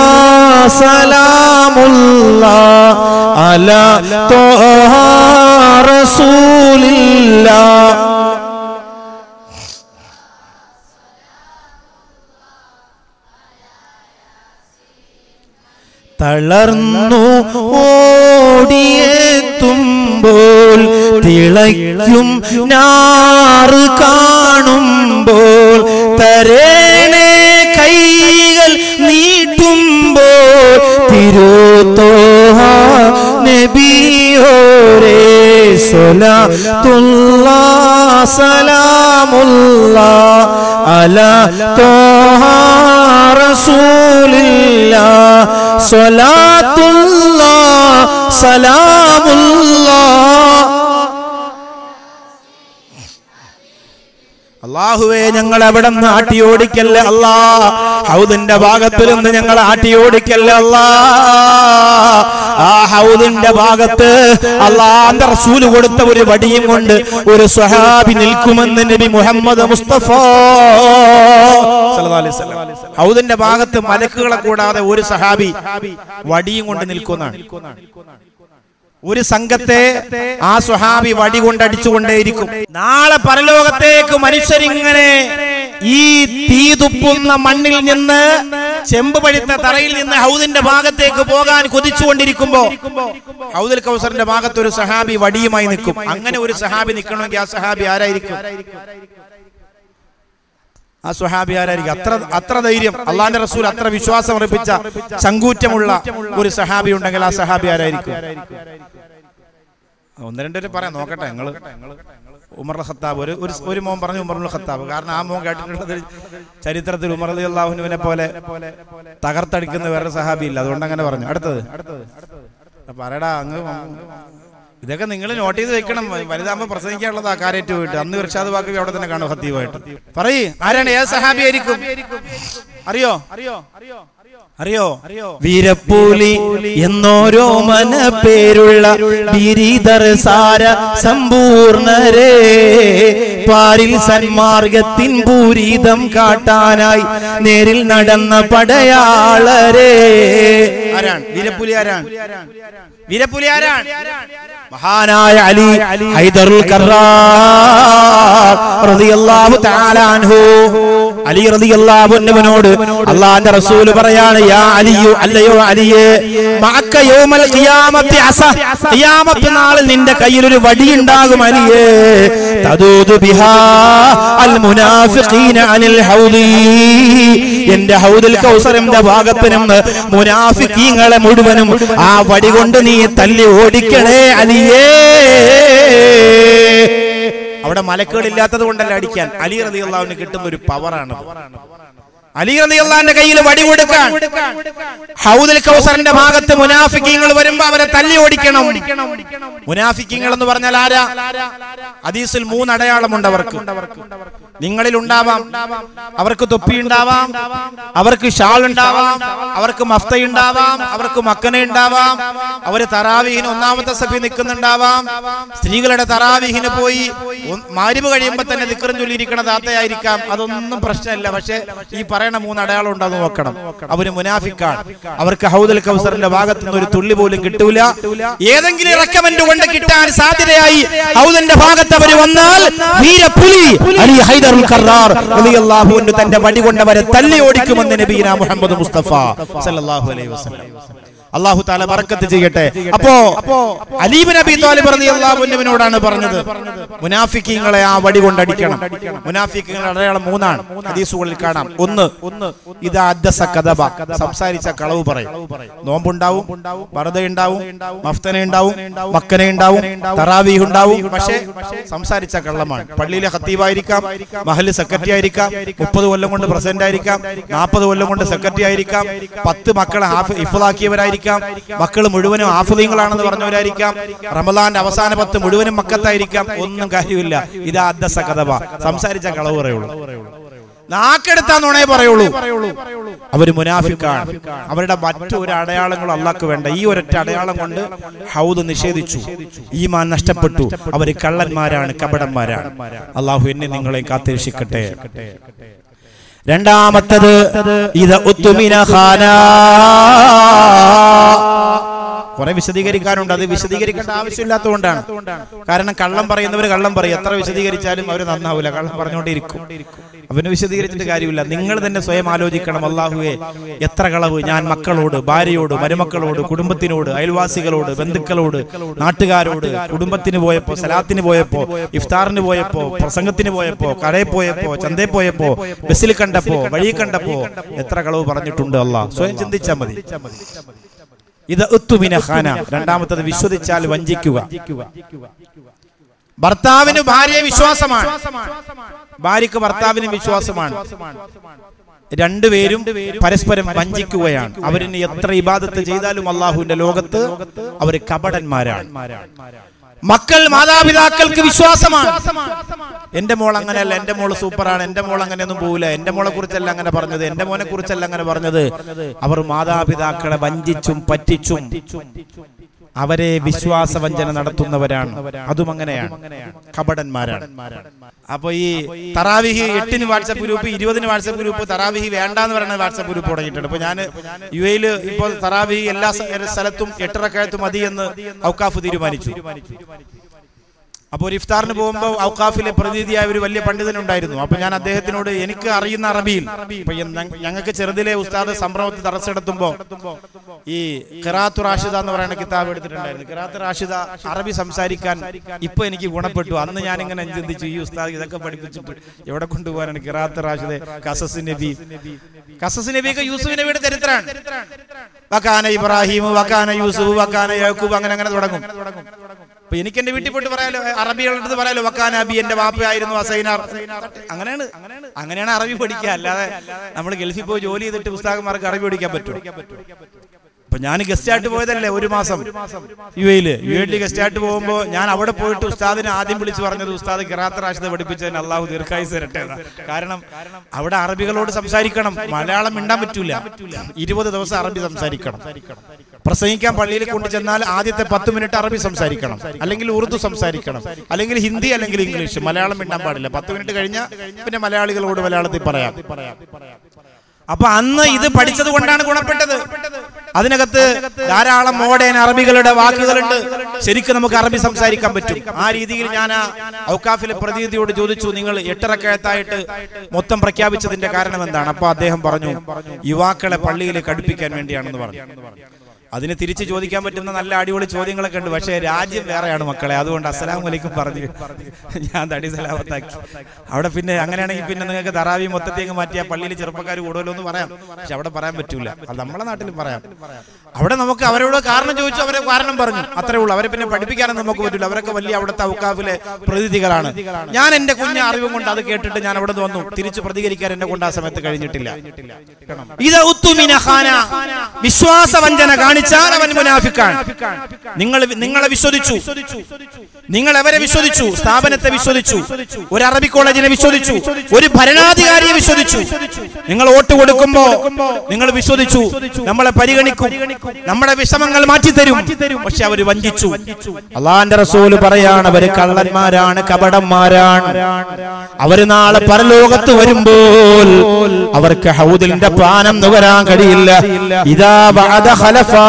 സലാമുല്ലാ അലാ ത്വഹ റസൂലില്ലാ തളർന്നു ഓടിയെത്തുമ്പോൾ തിളയ്ക്കും ഞാറ് കാണുമ്പോൾ തരേണേ കൈകൾ നീട്ടുമ്പോൾ തിരുത്തോഹ നബിയോരേ സ്വലാത്തുല്ലാ സലാമുല്ലാ അലാ തോഹ റസൂലില്ലാ സ്വലാത്തുല്ലാ സലാമുല്ലാ അള്ളാഹുവേ ഞങ്ങൾ എവിടെ നിന്ന് ആട്ടിയോടിക്കല്ലേ അല്ലാ ഹൗദിന്റെ ഭാഗത്തിൽ നിന്ന് ഞങ്ങൾ ആട്ടിയോടിക്കല്ലേ അല്ലാ ആ ഹൗദിന്റെ ഭാഗത്ത് അള്ളാന്റെ റസൂല് കൊടുത്ത ഒരു വടിയും കൊണ്ട് ഒരു സ്വഹാബി നിൽക്കുമെന്ന് നബി മുഹമ്മദ് മുസ്തഫ സല്ലല്ലാഹു അലൈഹി വസല്ലം. ഹൗദിന്റെ ഭാഗത്ത് മലക്കുകളെ കൂടാതെ ഒരു സഹാബി വടിയും കൊണ്ട് നിൽക്കുന്നതാണ് ഒരു സംഘത്തെ ആ സ്വഹാബി വടി കൊണ്ടടിച്ചുകൊണ്ടേയിരിക്കും നാളെ പരലോകത്തേക്ക് മനുഷ്യരിങ്ങനെ ഈ തീ തുപ്പുന്ന മണ്ണിൽ നിന്ന് ചെമ്പ് പഴുത്ത തറയിൽ നിന്ന് ഹൗദിന്റെ ഭാഗത്തേക്ക് പോകാൻ കൊതിച്ചുകൊണ്ടിരിക്കുമ്പോ ഹൗദുൽ കൗസറിന്റെ ഭാഗത്ത് ഒരു സഹാബി വടിയുമായി നിൽക്കും അങ്ങനെ ഒരു സഹാബി നിൽക്കണമെങ്കിൽ ആ സഹാബി ആരായിരിക്കും ആ സ്വഹാബി ആരായിരിക്കും അത്ര അത്ര ധൈര്യം അള്ളാന്റെ റസൂൽ അത്ര വിശ്വാസം ഉറപ്പിച്ച ചങ്കൂറ്റമുള്ള ഒരു സഹാബി ഉണ്ടെങ്കിൽ ആ സഹാബി ആരായിരിക്കും ഒന്ന് രണ്ടുപേര് പറയാം നോക്കട്ടെ ഞങ്ങള് ഉമർ ഖത്താബ് ഒരു ഒരു- ഒരു മോൻ പറഞ്ഞു ഉമറുൽ ഖത്താബ് കാരണം ആ മോൻ കേട്ടിട്ടുള്ളത് ചരിത്രത്തിൽ ഉമർ അലി അള്ളാഹുനുവിനെ പോലെ തകർത്തടിക്കുന്ന വേറെ സഹാബി ഇല്ല അതുകൊണ്ട് അങ്ങനെ പറഞ്ഞു അടുത്തത് പറയടാ അങ്ങ് ഇതൊക്കെ നിങ്ങൾ നോട്ട് ചെയ്ത് വെക്കണം വലുതാകുമ്പോ പ്രസംഗിക്കാനുള്ളത് ആ കാര്യറ്റ് പോയിട്ട് അന്ന് വിർഷാദ് വാക്കവി അവിടെ തന്നെ കാണും ഹത്തീവായിട്ട് പറയ് ആരാണ് ഏത് സഹാബി ആയിരിക്കും അറിയോ അറിയോ വീരപ്പൂലി എന്നോരോ മന പേരുള്ള ബിരിധർ സാര സമ്പൂർണരേ പാരിൽ സന്മാർഗത്തിൻ പൂരിതം കാട്ടാനായി നേരിൽ നടന്ന പടയാളരേ ആരാണ് വീരപ്പുലി ആരാണ് വീരപ്പുലി ആരാണ് മഹാനായ അലി ഹൈദറുൽ കർറാർ റളിയല്ലാഹു തആല അൻഹു അലി റളിയല്ലാഹു അൻഹുവിനോട് അള്ളാഹുവിന്റെ റസൂൽ പറയാണ് യാ അലിയു അല്ലയോ അലിയേ മഅക്ക യൗമൽ ഖിയാമത്തി അസ ഖിയാമത്ത് നാളിൽ നിന്റെ കയ്യിൽ ഒരു വടി ഉണ്ടാകും അലിയേ തദൂദു ബിഹാ അൽ മുനാഫിഖീന അനിൽ ഹൗദി എന്റെ ഹൗദുൽ കൗസറിന്റെ ഭാഗത്ത് നിന്ന് മുനാഫിഖീങ്ങളെ മുഴുവനും ആ വടി കൊണ്ട് നീ തല്ലി ഓടിക്കണേ അലിയേ അവിടെ മലക്കുകളില്ലാത്തത് കൊണ്ടല്ല അടിക്കാൻ അലി റതി അള്ളാഹുവിന് കിട്ടുന്ന ഒരു പവറാണ് അലി റതി അള്ളാഹിന്റെ കയ്യിൽ വടി കൊടുക്കാൻ ഹൗദുൽ കൗസറിന്റെ ഭാഗത്ത് മുനാഫിക്കീങ്ങൾ വരുമ്പോ അവരെ തല്ലി ഓടിക്കണം മുനാഫിക്കീങ്ങൾ എന്ന് പറഞ്ഞാൽ ആരാ ഹദീസിൽ മൂന്ന് അടയാളമുണ്ട് അവർക്ക് നിങ്ങളിൽ ഉണ്ടാവാം അവർക്ക് തൊപ്പി ഉണ്ടാവാം അവർക്ക് ഷാൾ ഉണ്ടാവാം അവർക്ക് മഫ്ത ഉണ്ടാവാം അവർക്ക് മക്കന ഉണ്ടാവാം അവര് തറാവീഹിന് ഒന്നാമത്തെ സഭയിൽ നിൽക്കുന്നുണ്ടാവാം സ്ത്രീകളുടെ തറാവീഹിന് പോയി ഒന്ന് മാരിവ് കഴിയുമ്പോ തന്നെ നിക്കറും ചൊല്ലിയിരിക്കണ താത്തയായിരിക്കാം അതൊന്നും പ്രശ്നമില്ല പക്ഷെ ഈ പറയണ മൂന്ന് അടയാളം ഉണ്ടെന്ന് നോക്കണം അവര് മുനാഫിക്കാണ് അവർക്ക് ഹൗദൽ കൗസറിന്റെ ഭാഗത്തു നിന്ന് ഒരു തുള്ളി പോലും കിട്ടൂല ഏതെങ്കിലും റെക്കമെന്റ് കൊണ്ട് കിട്ടാൻ സാധ്യതയായി ഹൗദന്റെ ഭാഗത്ത് അവർ വന്നാൽ വീരപുലി അലി ഹൈദറുൽ കറാർ റളിയല്ലാഹു അൻഹു തന്റെ വടി കൊണ്ടവരെ തല്ലി ഓടിക്കുമെന്ന് നബീന മുഹമ്മദ് മുസ്തഫ സല്ലല്ലാഹു അലൈഹി വസല്ലം അള്ളാഹു താല ബർക്കത്ത് ചെയ്യട്ടെ അപ്പോ അലീബ് നബി താലിബ് റളിയല്ലാഹു അൻഹുവിനോടാണ് പറഞ്ഞത് മുനാഫിക്കീങ്ങളെ ആ വടി കൊണ്ടടിക്കണം മുനാഫിക്കീങ്ങളുടെ അടയാളം മൂന്നാണ് ഹദീസുകളിൽ കാണാം ഒന്ന് ഇത് അദ്ദസ കദബ സംസാരിച്ച കളവ് പറയും നോമ്പുണ്ടാവും വറുതയുണ്ടാവും മഫ്തന ഉണ്ടാവും മക്കന ഉണ്ടാവും തറാവീഹ് ഉണ്ടാവും പക്ഷേ സംസാരിച്ച കള്ളമാണ് പള്ളിയിലെ ഹത്തീവായിരിക്കാം മഹല് സെക്രട്ടറി ആയിരിക്കാം മുപ്പത് കൊല്ലം കൊണ്ട് പ്രസിഡന്റ് ആയിരിക്കാം നാൽപ്പത് കൊല്ലം കൊണ്ട് സെക്രട്ടറി ആയിരിക്കാം പത്ത് മക്കളെ ഹാഫ് ഇഫ്ലാക്കിയവരായിരിക്കാം പഠിച്ചവരായിരിക്കാം മക്കൾ മുഴുവനും ആഫുദീങ്ങളാണെന്ന് പറഞ്ഞവരായിരിക്കാം റമദാന്റെ അവസാന പത്ത് മുഴുവനും മക്കത്തായിരിക്കാം ഒന്നും കാര്യമില്ല ഇത് അദ്ദസ കഥവ സംസാരിച്ച കളവ് പറയുള്ളൂ നാക്കെടുത്താ നുണേ പറയുള്ളൂ അവര് മുനാഫിക്കാണ് അവരുടെ മറ്റൊരു അടയാളങ്ങളും അള്ളാക്ക് വേണ്ട ഈ ഒരൊറ്റ അടയാളം കൊണ്ട് ഹൗദ് നിഷേധിച്ചു ഈമാൻ നഷ്ടപ്പെട്ടു അവര് കള്ളന്മാരാണ് കപടന്മാരാണ് അള്ളാഹു എന്നെ നിങ്ങളെ കാത്തിരക്ഷിക്കട്ടെ രണ്ടാമത്തത് ഇത് ഉത്തുമിന കുറെ വിശദീകരിക്കാനുണ്ട് അത് വിശദീകരിക്കേണ്ട ആവശ്യമില്ലാത്തതുകൊണ്ടാണ് കാരണം കള്ളം പറയുന്നവർ കള്ളം പറയും എത്ര വിശദീകരിച്ചാലും അവർ നന്നാവില്ല കള്ളം പറഞ്ഞുകൊണ്ടിരിക്കും അവന് വിശദീകരിച്ചിട്ട് കാര്യമില്ല നിങ്ങൾ തന്നെ സ്വയം ആലോചിക്കണം അള്ളാഹുവെ എത്ര കളവ് ഞാൻ മക്കളോട് ഭാര്യയോട് മരുമക്കളോട് കുടുംബത്തിനോട് അയൽവാസികളോട് ബന്ധുക്കളോട് നാട്ടുകാരോട് കുടുംബത്തിന് പോയപ്പോ സലാത്തിന് പോയപ്പോ ഇഫ്താറിന് പോയപ്പോ പ്രസംഗത്തിന് പോയപ്പോ കടയിൽ പോയപ്പോ ചന്തയിൽ പോയപ്പോ ബസ്സിൽ കണ്ടപ്പോ വഴി കണ്ടപ്പോ എത്ര കളവ് പറഞ്ഞിട്ടുണ്ട് അള്ളാഹ് സ്വയം ചിന്തിച്ചാൽ മതി ഇത് ഉത്തുമിന ഖാന രണ്ടാമത്തത് വിശ്വസിച്ചാൽ വഞ്ചിക്കുക ഭർത്താവിന് ഭാര്യയെ വിശ്വാസമാണ് ഭാര്യക്ക് ഭർത്താവിന് വിശ്വാസമാണ് രണ്ടുപേരും പരസ്പരം വഞ്ചിക്കുകയാണ് അവരിന് എത്ര ഇബാദത്ത് ചെയ്താലും അള്ളാഹുവിന്റെ ലോകത്ത് അവര് കപടന്മാരാണ് മക്കൾ മാതാപിതാക്കൾക്ക് വിശ്വാസമാണ് എന്റെ മോൾ അങ്ങനെയല്ല എന്റെ മോള് സൂപ്പറാണ് എന്റെ മോൾ അങ്ങനെയൊന്നും പോവില്ല എന്റെ മോളെ കുറിച്ചല്ല അങ്ങനെ പറഞ്ഞത് എന്റെ മോനെ കുറിച്ചല്ല അങ്ങനെ പറഞ്ഞത് അവർ മാതാപിതാക്കളെ വഞ്ചിച്ചും പറ്റിച്ചും അവരെ വിശ്വാസവഞ്ചന നടത്തുന്നവരാണ് അതും അങ്ങനെയാണ് കപടന്മാരാണ് അപ്പൊ ഈ തറാവിഹി എട്ടിന് വാട്സപ്പ് ഗ്രൂപ്പ് ഇരുപതിന് വാട്സപ്പ് ഗ്രൂപ്പ് തറാവിഹി വേണ്ടാന്ന് പറയുന്ന വാട്സപ്പ് ഗ്രൂപ്പ് തുടങ്ങിയിട്ടുണ്ട് ഇപ്പൊ ഞാൻ യു എയില് ഇപ്പോൾ തറാവിഹി എല്ലാ സ്ഥ- സ്ഥലത്തും എട്ടരക്കഴത്ത് മതി എന്ന് ഔക്കാഫ് തീരുമാനിച്ചു അപ്പോൾ ഒരു ഇഫ്താറിന് പോകുമ്പോൾ ഔക്കാഫിലെ പ്രതിനിധിയായ ഒരു വലിയ പണ്ഡിതനുണ്ടായിരുന്നു അപ്പൊ ഞാൻ അദ്ദേഹത്തിനോട് എനിക്ക് അറിയുന്ന അറബിയിൽ ഇപ്പൊ ഞ- ഞങ്ങൾക്ക് ചെറുതിലെ ഉസ്താദ് സംഭവത്തിൽ തടസ്സെടുത്തുമ്പോ ഈ ഖിറാത്തു റാഷിദ എന്ന് പറയുന്ന കിതാബ് എടുത്തിട്ടുണ്ടായിരുന്നു ഖിറാത്ത് റാഷിദ അറബി സംസാരിക്കാൻ ഇപ്പൊ എനിക്ക് ഗുണപ്പെട്ടു അന്ന് ഞാൻ ഇങ്ങനെ ചിന്തിച്ചു ഈ ഉസ്താദ് ഇതൊക്കെ പഠിപ്പിച്ചിട്ട് എവിടെ കൊണ്ടുപോകാനാണ് ഖിറാത്ത് റാഷിദ് കസസ് നബി കസസ് നബിയൊക്കെ യൂസുഫ് നബിയുടെ ചരിത്രമാണ് വക്കാന ഇബ്രാഹിം വക്കാന യൂസുഫ് വക്കാന യാക്കൂബ് അങ്ങനെ അങ്ങനെ തുടങ്ങും അപ്പൊ എനിക്ക് എന്റെ വീട്ടിൽ പോയിട്ട് പറയാലോ അറബികളുടെ അടുത്ത് പറയാലോ വക്കാൻ അബി എന്റെ വാപ്പയായിരുന്നു അസൈനാർ അങ്ങനെയാണ് അങ്ങനെയാണ് അറബി പഠിക്കുക അല്ലാതെ നമ്മൾ ഗൾഫിൽ പോയി ജോലി ചെയ്തിട്ട് പുസ്തകന്മാർക്ക് അറബി പഠിക്കാൻ പറ്റും അപ്പൊ ഞാൻ ഗസ്റ്റ് ആയിട്ട് പോയതല്ലേ ഒരു മാസം യു എയില് യു എയിൽ ഗസ്റ്റ് ആയിട്ട് പോകുമ്പോ ഞാൻ അവിടെ പോയിട്ട് ഉസ്താദിനെ ആദ്യം വിളിച്ചു പറഞ്ഞത് ഉസ്താദ് കിറാത്ത് റാഷിദ് പഠിപ്പിച്ചതിന് അള്ളാഹു ദീർഘായുസ് തരട്ടെ എന്നാ. കാരണം അവിടെ അറബികളോട് സംസാരിക്കണം മലയാളം മിണ്ടാൻ പറ്റൂല ഇരുപത് ദിവസം അറബി സംസാരിക്കണം പ്രസംഗിക്കാൻ പള്ളിയിൽ കൊണ്ടു ചെന്നാൽ ആദ്യത്തെ പത്ത് മിനിറ്റ് അറബി സംസാരിക്കണം അല്ലെങ്കിൽ ഉറുദു സംസാരിക്കണം അല്ലെങ്കിൽ ഹിന്ദി അല്ലെങ്കിൽ ഇംഗ്ലീഷ് മലയാളം മിണ്ടാൻ പാടില്ല പത്ത് മിനിറ്റ് കഴിഞ്ഞാൽ പിന്നെ മലയാളികളോട് മലയാളത്തിൽ പറയാം അപ്പൊ അന്ന് ഇത് പഠിച്ചത് കൊണ്ടാണ് ഗുണപ്പെട്ടത് അതിനകത്ത് ധാരാളം മോഡേൺ അറബികളുടെ വാക്കുകളുണ്ട് ശരിക്കും നമുക്ക് അറബി സംസാരിക്കാൻ പറ്റും ആ രീതിയിൽ ഞാൻ ആ ഔക്കാഫിലെ പ്രതിനിധിയോട് ചോദിച്ചു നിങ്ങൾ എട്ടരക്കഴത്തായിട്ട് മൊത്തം പ്രഖ്യാപിച്ചതിന്റെ കാരണം എന്താണ് അപ്പൊ അദ്ദേഹം പറഞ്ഞു യുവാക്കളെ പള്ളിയിൽ കടുപ്പിക്കാൻ വേണ്ടിയാണെന്ന് പറഞ്ഞു അതിന് തിരിച്ചു ചോദിക്കാൻ പറ്റുന്ന നല്ല അടിപൊളി ചോദ്യങ്ങളൊക്കെ ഉണ്ട് പക്ഷേ രാജ്യം വേറെയാണ് മക്കളെ അതുകൊണ്ട് അസ്സലാം വലൈക്കും പറഞ്ഞു ഞാൻ തടി സലാമത്താക്കി അവിടെ പിന്നെ അങ്ങനെയാണെങ്കിൽ പിന്നെ നിങ്ങൾക്ക് തറാവി മൊത്തത്തേക്ക് മാറ്റിയ പള്ളിയിൽ ചെറുപ്പക്കാർ കൂടുതലോ എന്ന് പറയാം പക്ഷെ അവിടെ പറയാൻ പറ്റൂല അത് നമ്മളെ നാട്ടിൽ പറയാം അവിടെ നമുക്ക് അവരോട് കാരണം ചോദിച്ചു അവരെ കാരണം പറഞ്ഞു അത്രേ ഉള്ളൂ അവരെ പിന്നെ പഠിപ്പിക്കാനൊന്നും നമുക്ക് പറ്റില്ല അവരൊക്കെ വലിയ അവിടുത്തെ ഔക്കാഫിലെ പ്രതിനിധികളാണ് ഞാൻ എന്റെ കുഞ്ഞ അറിവും കൊണ്ട് അത് കേട്ടിട്ട് ഞാൻ അവിടെ നിന്ന് വന്നു തിരിച്ചു പ്രതികരിക്കാൻ എന്നെ കൊണ്ട് ആ സമയത്ത് കഴിഞ്ഞിട്ടില്ല ഇത് ഉത്തുമിന ഖാന വിശ്വാസവഞ്ചന കാണിച്ചാൽ അവൻ മുനാഫിക്കാണ് നിങ്ങൾ നിങ്ങളെ വിശ്വസിച്ചു നിങ്ങൾ എവരെ വിശ്വസിച്ചു സ്ഥാപനത്തെ വിശ്വസിച്ചു ഒരു അറബി കോളേജിനെ വിശ്വസിച്ചു ഒരു ഭരണാധികാരിയെ വിശ്വസിച്ചു നിങ്ങൾ വോട്ട് കൊടുക്കുമ്പോ നിങ്ങൾ വിശ്വസിച്ചു നമ്മളെ പരിഗണിക്കും നമ്മുടെ വിഷമങ്ങൾ മാറ്റിത്തരും പക്ഷെ അവര് വഞ്ചിച്ചു അള്ളാന്റെ റസൂല് പറയാണ് അവര് കള്ളന്മാരാണ് കപടന്മാരാണ് അവര് നാളെ പരലോകത്ത് വരുമ്പോൾ അവർക്ക് ഹൗദിന്റെ പാനം നുകരാൻ കഴിയില്ല ഇതാ ബഅദ ഖലഫാ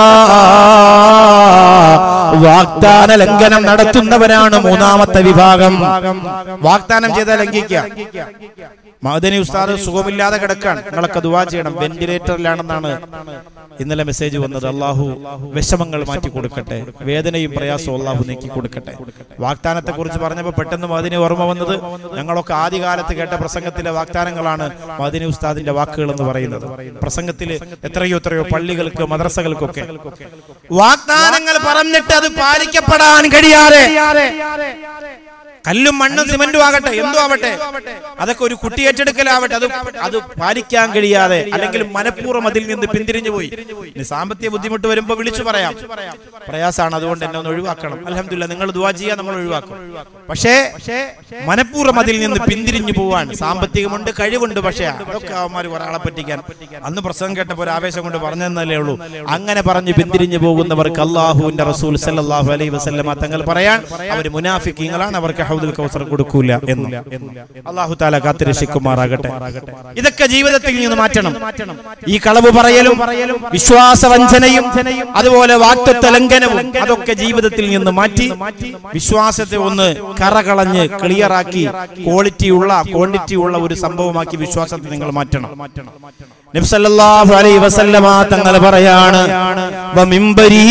വാഗ്ദാന ലംഘനം നടത്തുന്നവരാണ് മൂന്നാമത്തെ വിഭാഗം വാഗ്ദാനം ചെയ്താൽ ലംഘിക്കുക മഹദനി ഉസ്താദ് സുഖമില്ലാതെ കിടക്കാണ് നിങ്ങളൊക്കെ ദുവാ ചെയ്യണം വെന്റിലേറ്ററിലാണെന്നാണ് ഇന്നലെ മെസ്സേജ് വന്നത് അള്ളാഹു വിഷമങ്ങൾ മാറ്റി കൊടുക്കട്ടെ വേദനയും പ്രയാസവും അള്ളാഹു നീക്കി കൊടുക്കട്ടെ വാഗ്ദാനത്തെ കുറിച്ച് പറഞ്ഞപ്പോൾ പെട്ടെന്ന് മദിനെ ഓർമ്മ വന്നത് ഞങ്ങളൊക്കെ ആദ്യകാലത്ത് കേട്ട പ്രസംഗത്തിലെ വാഗ്ദാനങ്ങളാണ് മദിനി ഉസ്താദിന്റെ വാക്കുകൾ എന്ന് പറയുന്നത് പ്രസംഗത്തിൽ എത്രയോ എത്രയോ പള്ളികൾക്ക് മദ്രസകൾക്കൊക്കെ വാഗ്ദാനങ്ങൾ പറഞ്ഞിട്ട് അത് പാലിക്കപ്പെടാൻ കഴിയാതെ കല്ലും മണ്ണും സിമന്റും ആകട്ടെ എന്തോ ആവട്ടെ അതൊക്കെ ഒരു കുട്ടി ഏറ്റെടുക്കലാവട്ടെ അത് അത് പാലിക്കാൻ കഴിയാതെ അല്ലെങ്കിൽ മനഃപൂർവ്വം അതിൽ നിന്ന് പിന്തിരിഞ്ഞു പോയി ഇനി സാമ്പത്തിക ബുദ്ധിമുട്ട് വരുമ്പോ വിളിച്ചു പറയാം പ്രയാസാണ് അതുകൊണ്ട് എന്നെ ഒന്ന് ഒഴിവാക്കണം അലഹമില്ല നിങ്ങൾ ദുവാ ചെയ്യാൻ നമ്മൾ ഒഴിവാക്കും പക്ഷേ മനഃപൂർവ്വം അതിൽ നിന്ന് പിന്തിരിഞ്ഞു പോവാൻ സാമ്പത്തികമുണ്ട് കഴിവുണ്ട് പക്ഷേ അതൊക്കെ അവന്മാർ ഒരാളെ പറ്റിക്കാൻ അന്ന് പ്രസംഗം കേട്ടപ്പോൾ ഒരു ആവേശം കൊണ്ട് പറഞ്ഞെന്നല്ലേ ഉള്ളൂ അങ്ങനെ പറഞ്ഞ് പിന്തിരിഞ്ഞു പോകുന്നവർക്ക് അള്ളാഹുവിന്റെ റസൂൽ സല്ലല്ലാഹു അലൈഹി വസല്ലമ തങ്ങൾ പറയാൻ അവർ മുനാഫിക്കീങ്ങളാണ് അവർക്ക് ഹൗദുൽ കൗസർ കൊടുക്കൂല എന്ന് അള്ളാഹു താല കാത്തിരക്ഷിക്കുമാറാകട്ടെ ഇതൊക്കെ ജീവിതത്തിൽ നിന്ന് മാറ്റണം ഈ കളവ് പറയലും വിശ്വാസവഞ്ചനയും അതുപോലെ വാക്തത്വ ലംഘനവും അതൊക്കെ ജീവിതത്തിൽ നിന്ന് മാറ്റി വിശ്വാസത്തെ ഒന്ന് കറകളഞ്ഞ് ക്ലിയറാക്കി ക്വാളിറ്റി ഉള്ള ക്വാണ്ടിറ്റി ഉള്ള ഒരു സംഭവമാക്കി വിശ്വാസത്തെ നിങ്ങൾ മാറ്റണം നബ്സല്ലാഹു അലൈ വസല്ലമ തങ്ങൾ പറയാണ് വമിമ്പരീ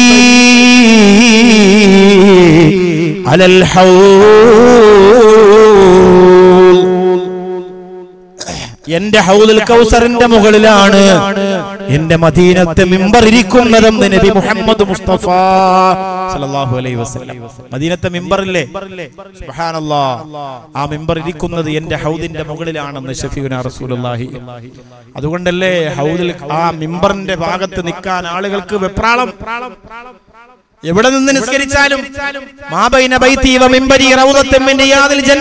അലൽ ഹൗൽ എന്റെ ഹൗദുൽ കൗസറിന്റെ മുകളിലാണ് എന്റെ മദീനത്തെ മിമ്പർ ഇരിക്കുന്നതെന്ന് നബി മുഹമ്മദ് മുസ്തഫ സല്ലല്ലാഹു അലൈഹി വസല്ലം മദീനത്തെ മിമ്പറില്ലേ സുബ്ഹാനല്ലാ ആ മിമ്പർ ഇരിക്കുന്നത് എന്റെ ഹൗദിന്റെ മുകളിലാണെന്ന് ഷഫീഖുന റസൂലുള്ളാഹി അതുകൊണ്ടല്ലേ ഹൗദിൽ ആ മിമ്പറിന്റെ ഭാഗത്ത് നിൽക്കാൻ ആളുകൾക്ക് വെപ്രാളം എവിടെ നിന്ന് നിസ്കരിച്ചാലും മാബൈന ബൈത്തി വ മിമ്പരി റൗദത്തും മിൻ റിയാദിൽ ജന്ന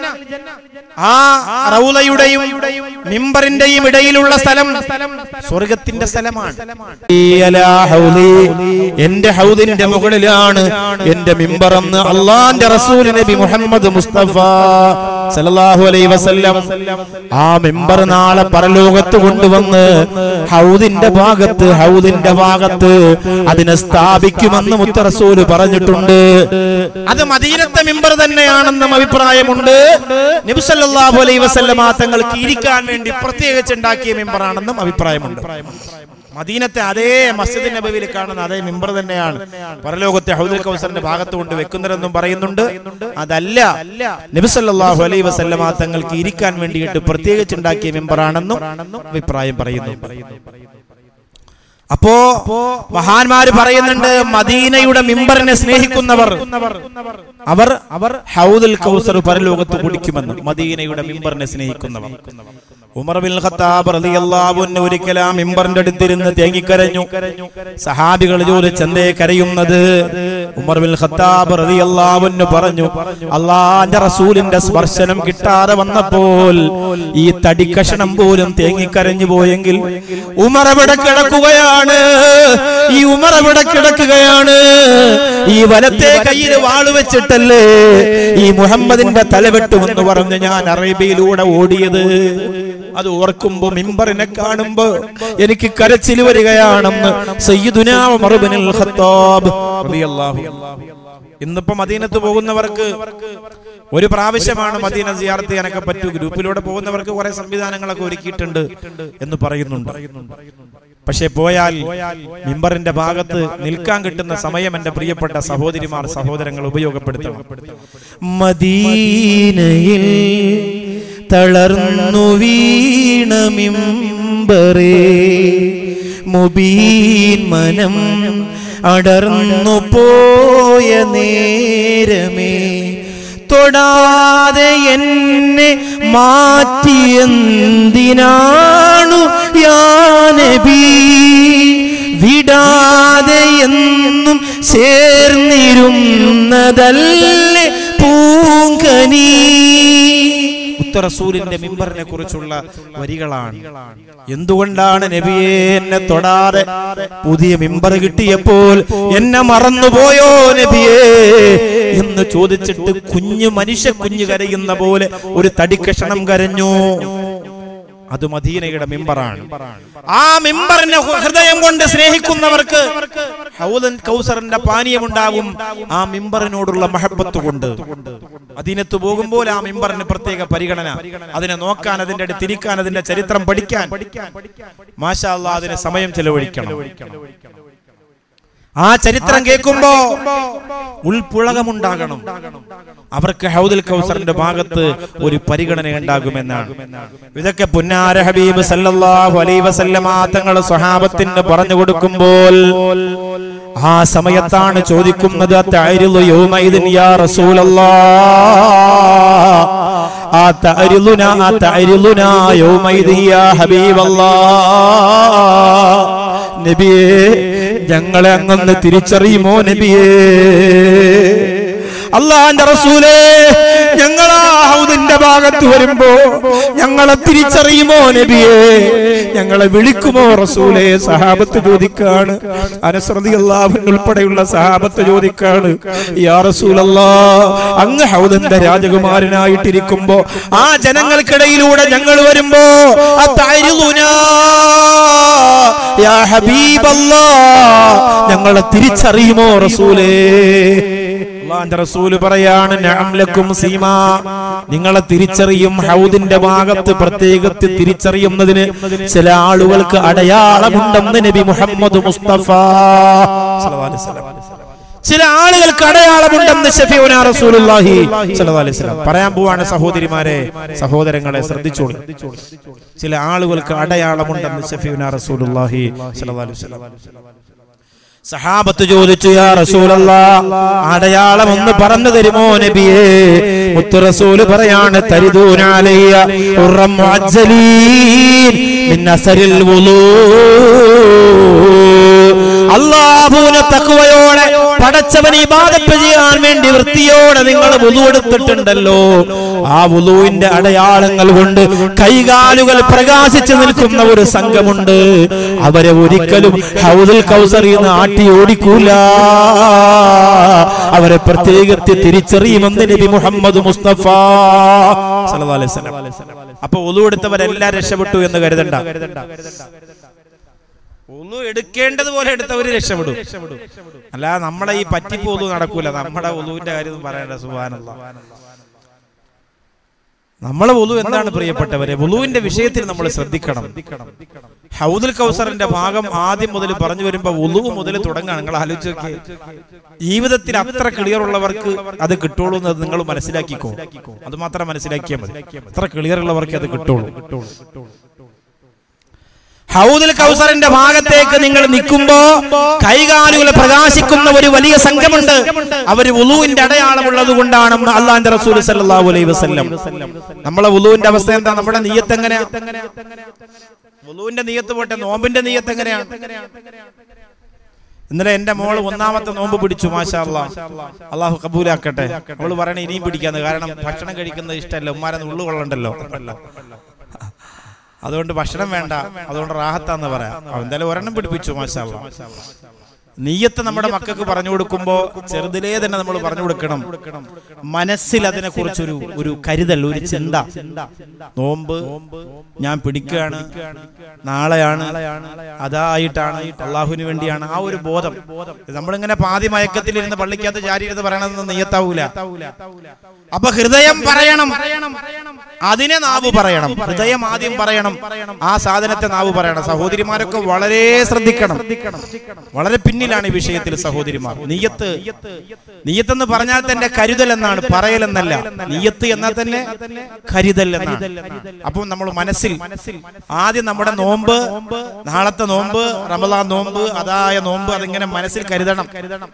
ആ റൗദയുടെയും മിമ്പറിന്റെയും ഇടയിലുള്ള സ്ഥലം സ്വർഗത്തിന്റെ സ്ഥലമാണ് അലാ ഹൗദി, എന്റെ ഹൗദിന്റെ മുകളിലാണ് എന്റെ മിമ്പറെന്ന് അള്ളാന്റെ റസൂൽ നബി മുഹമ്മദ് മുസ്തഫ സല്ലല്ലാഹു അലൈഹി വസല്ലം ആ മിമ്പർ നാളെ പരലോകത്ത് കൊണ്ടുവന്ന് ഹൗദിന്റെ ഭാഗത്ത് ഹൗദിന്റെ ഭാഗത്ത് അതിനെ സ്ഥാപിക്കുമെന്ന് മുത്ത റസൂല് പറഞ്ഞിട്ടുണ്ട് അത് മദീനത്തെ മിമ്പർ തന്നെയാണെന്നും അഭിപ്രായമുണ്ട് നബി സല്ലല്ലാഹു അലൈഹി വസല്ലമ തങ്ങൾക്ക് ഇരിക്കാൻ വേണ്ടി പ്രത്യേകിച്ച് ഉണ്ടാക്കിയ മിമ്പറാണെന്നും അഭിപ്രായമുണ്ട് മദീനത്തെ അതേ മസ്ജിദ് നബവിയിൽ കാണുന്ന അതേ മിമ്പർ തന്നെയാണ് പരലോകത്തെ ഹൗദുൽ കൗസറിന്റെ ഭാഗത്ത് കൊണ്ട് വെക്കുന്നതെന്നും പറയുന്നുണ്ട് അതല്ല നബി സല്ലല്ലാഹു അലൈഹി വസല്ലമ തങ്ങൾക്ക് ഇരിക്കാൻ വേണ്ടിയിട്ട് പ്രത്യേകിച്ച് ഉണ്ടാക്കിയ മിമ്പറാണെന്നും അഭിപ്രായം പറയുന്നു അപ്പോ മഹാന്മാര് പറയുന്നുണ്ട് മദീനയുടെ മിമ്പറിനെ സ്നേഹിക്കുന്നവർ അവർ അവർ ഹൗദുൽ കൗസർ പരലോകത്ത് കുടിക്കുമെന്ന് മദീനയുടെ മിമ്പറിനെ സ്നേഹിക്കുന്നവർ ഉമർ ബിൻ ഖത്താബ് റളിയല്ലാഹു അൻഹു ഒരിക്കൽ ആ മിമ്പറിന്റെ അടുത്തിരുന്ന് തേങ്ങിക്കരഞ്ഞു സഹാബികൾ ജോലി ചന്തേ കരയുന്നത് ഉമർ ബിൻ ഖത്താബ് റളിയല്ലാഹു അൻഹു പറഞ്ഞു അള്ളാന്റെ റസൂലിന്റെ സ്പർശനം കിട്ടാതെ വന്നപ്പോൾ ഈ തടിക്കഷണം പോലും തേങ്ങിക്കരഞ്ഞു പോയെങ്കിൽ ഉമർ അവിടെ കിടക്കുകയാണ് ഈ ഉമർ അവിടെ കിടക്കുകയാണ് ഈ വലത്തെ കയ്യിൽ വാള് വെച്ചിട്ടല്ലേ ഈ മുഹമ്മദിന്റെ തലവെട്ടുമെന്ന് പറഞ്ഞ് ഞാൻ അറേബ്യയിലൂടെ ഓടിയത് അത് ഓർക്കുമ്പോ മിമ്പറിനെ കാണുമ്പോ എനിക്ക് കരച്ചിൽ വരികയാണെന്ന് സയ്യിദുനാ ഉമർ ഇബ്നുൽ ഖത്താബ് റളിയല്ലാഹു അൻഹു. ഇന്നിപ്പോ മദീനത്ത് പോകുന്നവർക്ക് ഒരു പ്രാവശ്യമാണ് മദീന സിയാർത്ത് ചെയ്യാനൊക്കെ പറ്റൂ ഗ്രൂപ്പിലൂടെ പോകുന്നവർക്ക് കുറെ സംവിധാനങ്ങളൊക്കെ ഒരുക്കിയിട്ടുണ്ട് എന്ന് പറയുന്നുണ്ട് പക്ഷെ പോയാൽ മിമ്പറിന്റെ ഭാഗത്ത് നിൽക്കാൻ കിട്ടുന്ന സമയം എന്റെ പ്രിയപ്പെട്ട സഹോദരിമാർ സഹോദരങ്ങൾ ഉപയോഗപ്പെടുത്തണം മദീനയിൽ തളർന്നു വീണ മിമ്പറേ മുബീൻ മനം അടർന്നു പോയ നേരമേ തൊടാതെ എന്നെ മാറ്റിയെന്തിനാണു യാനബി വിടാതെ എന്നും ചേർന്നിരുന്നതല്ലേ പൂങ്കനീ റസൂലിന്റെ മിമ്പറിനെ കുറിച്ചുള്ള വരികളാണ് എന്തുകൊണ്ടാണ് നബിയെ എന്നെ തൊടാതെ പുതിയ മിമ്പർ കിട്ടിയപ്പോൾ എന്നെ മറന്നുപോയോ നബിയേ എന്ന് ചോദിച്ചിട്ട് കുഞ്ഞു മനുഷ്യ കുഞ്ഞു കരയുന്ന പോലെ ഒരു തടിക്കഷണം കരഞ്ഞു അത് മദീനയുടെ മിമ്പറാണ് ആ മിമ്പറിനെ ഹൃദയം കൊണ്ട് സ്നേഹിക്കുന്നവർക്ക് ഹൗദൻ കൗസറിന്റെ പാനീയമുണ്ടാകും ആ മിമ്പറിനോടുള്ള മഹബത്ത് കൊണ്ട് അതിനത്ത് പോകുമ്പോൾ ആ മിമ്പറിന് പ്രത്യേക പരിഗണന അതിനെ നോക്കാൻ അതിന്റെ അടുത്ത് ഇരിക്കാൻ അതിന്റെ ചരിത്രം പഠിക്കാൻ മാഷാ അല്ലാ അതിന് സമയം ചെലവഴിക്കണം ആ ചരിത്രം കേൾക്കുമ്പോ ഉൾപുളകമുണ്ടാകണം അവർക്ക് ഹൗദുൽ കൗസറിന്റെ ഭാഗത്ത് ഒരു പരിഗണന ഉണ്ടാകുമെന്നാണ് ഇതൊക്കെ പുന്നാര ഹബീബ് സല്ലല്ലാഹു അലൈഹി വസല്ലമ തങ്ങൾ സ്വഹാബത്തിന് പറഞ്ഞു കൊടുക്കുമ്പോൾ ആ സമയത്താണ് ചോദിക്കുന്നത് "അത്തഅരിളു യൗമഇദിൻ യാ റസൂലല്ലാ ആ തഅരിളുനാ ആ തഅരിളുനാ യൗമഇദിൻ യാ ഹബീബല്ലാ നബിയേ ഞങ്ങളെ അങ്ങൊന്ന് തിരിച്ചറിയുമോ നബിയേ അള്ളാന്റെ റസൂലേ ഞങ്ങൾ ആ ഹൗദിന്റെ ഭാഗത്ത് വരുമ്പോ ഞങ്ങളെ തിരിച്ചറിയുമോ നബിയേ ഞങ്ങളെ വിളിക്കുമോ റസൂലേ സഹാബത്ത് ചോദിക്കാണ് അനസ്രതി അള്ളാഹുൻ ഉൾപ്പെടെയുള്ള സഹാബത്ത് ചോദിക്കാണ് യാ റസൂലല്ലാ അങ്ങ് ഹൗദിന്റെ രാജകുമാരനായിട്ടിരിക്കുമ്പോ ആ ജനങ്ങൾക്കിടയിലൂടെ ഞങ്ങൾ വരുമ്പോ അത്തഅരിളുനാ യാ ഹബീബല്ലാ ഞങ്ങളെ തിരിച്ചറിയുമോ റസൂലേ അള്ളാന്റെ റസൂല് പറയാണ് നഅം ലക്കും സീമ നിങ്ങളെ തിരിച്ചറിയും ഹൗദിന്റെ ഭാഗത്ത് പ്രത്യേകത്തിൽ തിരിച്ചറിയുന്നതിന് ചില ആളുകൾക്ക് അടയാളമുണ്ടെന്ന് നബി മുഹമ്മദ് മുസ്തഫ സല്ലല്ലാഹു അലൈഹി വസല്ലം. ചില ആളുകൾക്ക് അടയാളമുണ്ടെന്ന് ഷഫീഉന റസൂലുള്ളാഹി സല്ലല്ലാഹു അലൈഹി വസല്ലം. പറയാൻ പോവാണ് സഹോദരിമാരെ സഹോദരങ്ങളെ ശ്രദ്ധിച്ചോളൂ ചില ആളുകൾക്ക് അടയാളമുണ്ടെന്ന് ഷഫീഉന റസൂലുള്ളാഹി സല്ലല്ലാഹു അലൈഹി വസല്ലം. സഹാബത്ത് ചോദിച്ചു യാ റസൂലല്ലാ അടയാളം ഒന്ന് പറഞ്ഞു തരുമോ നബിയേ മുത്തു റസൂല് പറയാണ് തരിദൂനാലയ്യ ഉറം മുഅജ്ജലീൻ മിൻ അസരിൽ വുളൂ അള്ളാഹുവിനെ തക്കുവയോടെ പടച്ചവൻ ഇബാദത്ത് ചെയ്യാൻ വേണ്ടി വൃത്തിയോടെ നിങ്ങൾ വുളു എടുത്തിട്ടുണ്ടല്ലോ ആ വുളുവിന്റെ അടയാളങ്ങൾ കൊണ്ട് കൈകാലുകൾ പ്രകാശിച്ചു നിൽക്കുന്ന ഒരു സംഘമുണ്ട് അവരെ ഒരിക്കലും ഹൗദുൽ കൗസറിൽ നിന്ന് ആട്ടി ഓടിക്കൂല അവരെ പ്രത്യേകത്തെ തിരിച്ചറിയുമെന്ന് നബി മുഹമ്മദ് മുസ്തഫ സല്ലല്ലാഹു അലൈഹി വസല്ലം. അപ്പൊ ഒതു എടുത്തവരെല്ലാം രക്ഷപ്പെട്ടു എന്ന് കരുതണ്ട ഒന്നു എടുക്കേണ്ടതുപോലെ എടുത്തവര് രക്ഷപ്പെടും അല്ല നമ്മളെ ഈ പറ്റിപ്പ് ഒതു നടക്കൂല നമ്മുടെ ഒതുവിന്റെ കാര്യം പറയേണ്ട സുബാനല്ല നമ്മളെ ഒതു എന്താണ് പ്രിയപ്പെട്ടവരെ ഒലുവിന്റെ വിഷയത്തിൽ നമ്മൾ ശ്രദ്ധിക്കണം ഹൗദുൽ കൗസറിന്റെ ഭാഗം ആദ്യം മുതൽ പറഞ്ഞു വരുമ്പോ ഒലുവ് മുതൽ തുടങ്ങാണ് നിങ്ങൾ ആലോചിച്ച് നോക്കിയേ ജീവിതത്തിൽ അത്ര ക്ലിയർ ഉള്ളവർക്ക് അത് കിട്ടുള്ളൂ എന്ന് നിങ്ങൾ മനസ്സിലാക്കിക്കോ അത് മാത്രം മനസ്സിലാക്കിയാൽ മതി അത്ര ക്ലിയർ ഉള്ളവർക്ക് അത് കിട്ടുള്ളൂ ഹൗദുൽ കൗസറിന്റെ ഭാഗത്തേക്ക് നിങ്ങൾ നിൽക്കുമ്പോ കൈകാലുകൾ പ്രകാശിക്കുന്ന ഒരു വലിയ സംഘമുണ്ട് അവര് ഉളുവിന്റെ അടയാളമുള്ളത് കൊണ്ടാണ് അള്ളാന്റെ റസൂൽ സല്ലല്ലാഹു അലൈഹി വസല്ലം നമ്മളെ ഉളുവിന്റെ അവസ്ഥ എന്താ നമ്മുടെ നീയത്ത് എങ്ങനെയാ ഉളുവിന്റെ നീയത്ത് പോട്ടെ നോമ്പിന്റെ നീയത്ത് എങ്ങനെയാണ് ഇന്നലെ എന്റെ മോള് ഒന്നാമത്തെ നോമ്പ് പിടിച്ചു മാഷാ അല്ലാ അള്ളാഹു കബൂലാക്കട്ടെ അവള് പറയണ ഇനിയും പിടിക്കാന്ന് കാരണം ഭക്ഷണം കഴിക്കുന്നത് ഇഷ്ടമല്ല ഉമ്മാരെ ഉള്ളു കൊള്ളണ്ടല്ലോ അതുകൊണ്ട് ഭക്ഷണം വേണ്ട അതുകൊണ്ട് റാഹത്താന്ന് പറയാം അവൻ എന്തായാലും ഒരെണ്ണം പിടിപ്പിച്ചു മാഷാ അല്ലാ നീയത്ത് നമ്മുടെ മക്കൾക്ക് പറഞ്ഞു കൊടുക്കുമ്പോ ചെറുതിലേ തന്നെ നമ്മൾ പറഞ്ഞു കൊടുക്കണം മനസ്സിൽ അതിനെ കുറിച്ചൊരു ഒരു കരുതൽ ഒരു ചിന്ത നോമ്പ് ഞാൻ പിടിക്കുകയാണ് നാളെയാണ് അതായിട്ടാണ് അള്ളാഹുവിന് വേണ്ടിയാണ് ആ ഒരു ബോധം നമ്മളിങ്ങനെ പാതി മയക്കത്തിലിരുന്ന് പള്ളിക്കകത്ത് ചാരി ഇരുന്ന് പറയണമെന്ന് നീയത്താവൂല അപ്പൊ ഹൃദയം പറയണം അതിനെ നാവ് പറയണം ഹൃദയം ആദ്യം പറയണം ആ സാധനത്തെ നാവ് പറയണം സഹോദരിമാരൊക്കെ വളരെ ശ്രദ്ധിക്കണം വളരെ പിന്നിലാണ് ഈ വിഷയത്തിൽ സഹോദരിമാർ നീയത്ത് നീയത്ത് എന്ന് പറഞ്ഞാൽ തന്നെ കരുതൽ എന്നാണ് പറയൽ എന്നല്ല നീയത്ത് എന്നാൽ തന്നെ കരുതൽ എന്നാണ് അപ്പം നമ്മൾ മനസ്സിൽ ആദ്യം നമ്മുടെ നോമ്പ് നാളത്തെ നോമ്പ് റമദാൻ നോമ്പ് അതായ നോമ്പ് അതിങ്ങനെ മനസ്സിൽ കരുതണം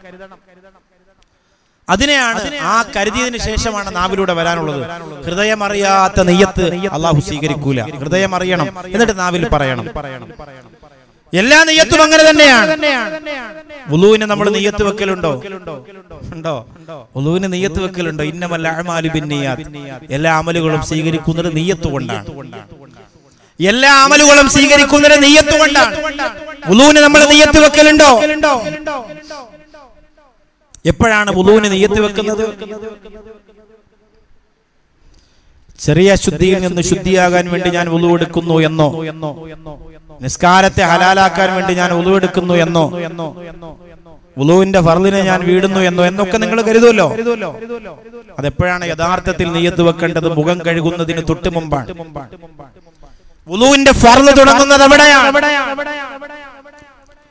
അതിനെയാണ് ആ കരുതിയതിനു ശേഷമാണ് നാവിലൂടെ വരാനുള്ളത് ഹൃദയം അറിയാത്ത നെയ്യത്ത് അള്ളാഹു സ്വീകരിക്കൂല ഹൃദയം അറിയണം എന്നിട്ട് നാവിൽ പറയണം എല്ലാ നെയ്യത്തും അങ്ങനെ തന്നെയാണ് വുളുവിന് നമ്മൾ നെയ്യത്ത് വെക്കലുണ്ടോ ഉണ്ടോ വുളുവിന് നെയ്യത്ത് വെക്കലുണ്ടോ ഇന്നമല്ല അഅ്മാലു ബിന്നിയാത്ത് എല്ലാ അമലുകളും സ്വീകരിക്കുന്നത് നെയ്യത്ത് കൊണ്ടാണ് എല്ലാ അമലുകളും സ്വീകരിക്കുന്നത് നെയ്യത്ത് കൊണ്ടാണ് വുളുവിന് നമ്മൾ നെയ്യത്ത് വെക്കലുണ്ടോ എപ്പോഴാണ് വുളുവിന് നെയ്യത്ത് വെക്കുന്നത് ചെറിയ ശുദ്ധിയിൽ നിന്ന് ശുദ്ധിയാകാൻ വേണ്ടി ഞാൻ ഉളു എടുക്കുന്നു എന്നോ നിസ്കാരത്തെ ഹലാലാക്കാൻ വേണ്ടി ഞാൻ ഉളു എടുക്കുന്നു എന്നോ ഉളുവിന്റെ ഫർദിനെ ഞാൻ വീടുന്നു എന്നോ എന്നൊക്കെ നിങ്ങൾ കരുതുമല്ലോ അതെപ്പോഴാണ് യഥാർത്ഥത്തിൽ നെയ്യത്ത് വെക്കേണ്ടത് മുഖം കഴുകുന്നതിന് തൊട്ട് മുമ്പാണ് ഉളുവിന്റെ ഫർദ് തുടങ്ങുന്നത് എവിടെയാണ്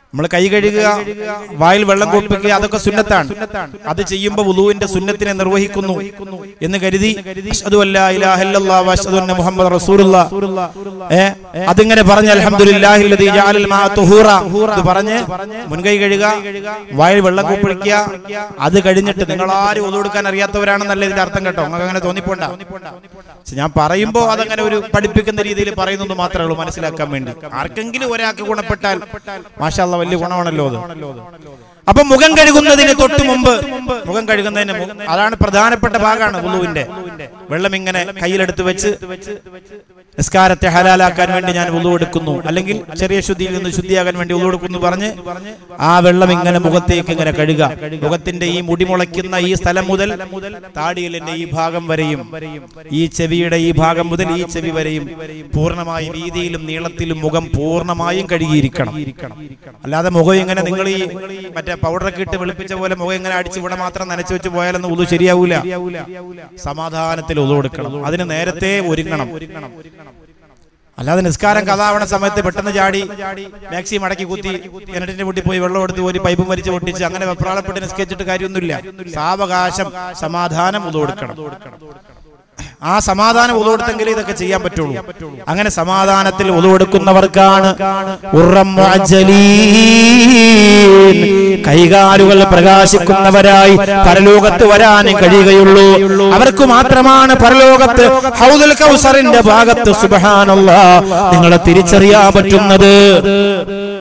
നമ്മൾ കൈ കഴുകുക വായിൽ വെള്ളം കുടിപ്പിക്കുക അതൊക്കെ സുന്നത്താണ് അത് ചെയ്യുമ്പോൾ വുളുവിന്റെ സുന്നത്തിനെ നിർവഹിക്കുന്നു എന്ന് കരുതി അഷ്ഹദു അല്ലാ ഇലാഹ ഇല്ലല്ലാഹ് വ അഷ്ഹദു അന്ന മുഹമ്മദ് റസൂലുള്ളാഹ് ഏ അതിങ്ങനെ പറഞ്ഞ അൽഹംദുലില്ലാഹി അല്ലദീ ജഅലൽ മാഅ തുഹൂറ ഇത് പറഞ്ഞ് മുൻകൈ കഴുകുക വായിൽ വെള്ളം കുപ്പിക്കുക അത് കഴിഞ്ഞിട്ട് നിങ്ങൾ ആരും ഒതു കൊടുക്കാൻ അറിയാത്തവരാണെന്നല്ല ഇതിന്റെ അർത്ഥം കേട്ടോ നിങ്ങൾക്ക് അങ്ങനെ തോന്നിപ്പോണ്ട പക്ഷെ ഞാൻ പറയുമ്പോൾ അതങ്ങനെ ഒരു പഠിപ്പിക്കുന്ന രീതിയിൽ പറയുന്നത് മാത്രമേ ഉള്ളൂ മനസ്സിലാക്കാൻ വേണ്ടി ആർക്കെങ്കിലും ഒരാൾക്ക് ഗുണപ്പെട്ടാൽ മാഷാല്ല വലിയ ഗുണമാണല്ലോ അത് അപ്പൊ മുഖം കഴുകുന്നതിന് തൊട്ട് മുമ്പ് മുഖം കഴുകുന്നതിന് മു- അതാണ് പ്രധാനപ്പെട്ട ഭാഗമാണ് വുളുവിന്റെ വെള്ളം ഇങ്ങനെ കയ്യിലെടുത്ത് വെച്ച് നിസ്കാരത്തെ ഹലാലാക്കാൻ വേണ്ടി ഞാൻ ഉളു എടുക്കുന്നു അല്ലെങ്കിൽ ചെറിയ ശുദ്ധിയിൽ നിന്ന് ശുദ്ധിയാകാൻ വേണ്ടി ഉളു എടുക്കുന്നു പറഞ്ഞ് ആ വെള്ളം ഇങ്ങനെ മുഖത്തേക്ക് ഇങ്ങനെ കഴുകുക മുഖത്തിന്റെ ഈ മുടി മുളയ്ക്കുന്ന ഈ സ്ഥലം മുതൽ താടിയലിന്റെ ഈ ഭാഗം വരെയും ഈ ചെവിയുടെ ഈ ഭാഗം മുതൽ ഈ ചെവി വരെയും പൂർണ്ണമായി വീതിയിലും നീളത്തിലും മുഖം പൂർണ്ണമായും കഴുകിയിരിക്കണം അല്ലാതെ മുഖം ഇങ്ങനെ നിങ്ങൾ ഈ മറ്റേ പൗഡറൊക്കെ ഇട്ട് വെളുപ്പിച്ച പോലെ മുഖം ഇങ്ങനെ അടിച്ച് ഇവിടെ മാത്രം നനച്ചു വെച്ച് പോയാലൊന്നും ഉതു ശരിയാവൂല സമാധാനത്തിൽ ഉതു കൊടുക്കണം അതിന് നേരത്തെ ഒരുങ്ങണം അല്ലാതെ നിസ്കാരം കഥാവണ സമയത്ത് പെട്ടെന്ന് ചാടി മാക്സി മടക്കി കുത്തി കിണറ്റിന്റെ മുട്ടി പോയി വെള്ളം എടുത്ത് ഒരു പൈപ്പ് വലിച്ച് പൊട്ടിച്ച് അങ്ങനെ വെപ്രാളപ്പെട്ട് നിസ്കരിച്ചിട്ട് കാര്യമൊന്നുമില്ല സാവകാശം സമാധാനം ഉതു കൊടുക്കണം ആ സമാധാനം ഉതവെടുത്തെങ്കിൽ ഇതൊക്കെ ചെയ്യാൻ പറ്റുള്ളൂ അങ്ങനെ സമാധാനത്തിൽ ഉതവെടുക്കുന്നവർക്കാണ് ഉറം മുഅജ്ജലീൻ. കൈകാലുകൾ പ്രകാശിക്കുന്നവരായി പരലോകത്ത് വരാൻ കഴിയുകയുള്ളൂ അവർക്ക് മാത്രമാണ് പരലോകത്ത് ഹൗദുൽ കൗസറിന്റെ ഭാഗത്ത് സുബ്ഹാനല്ലാ നിങ്ങളെ തിരിച്ചറിയാൻ പറ്റുന്നത്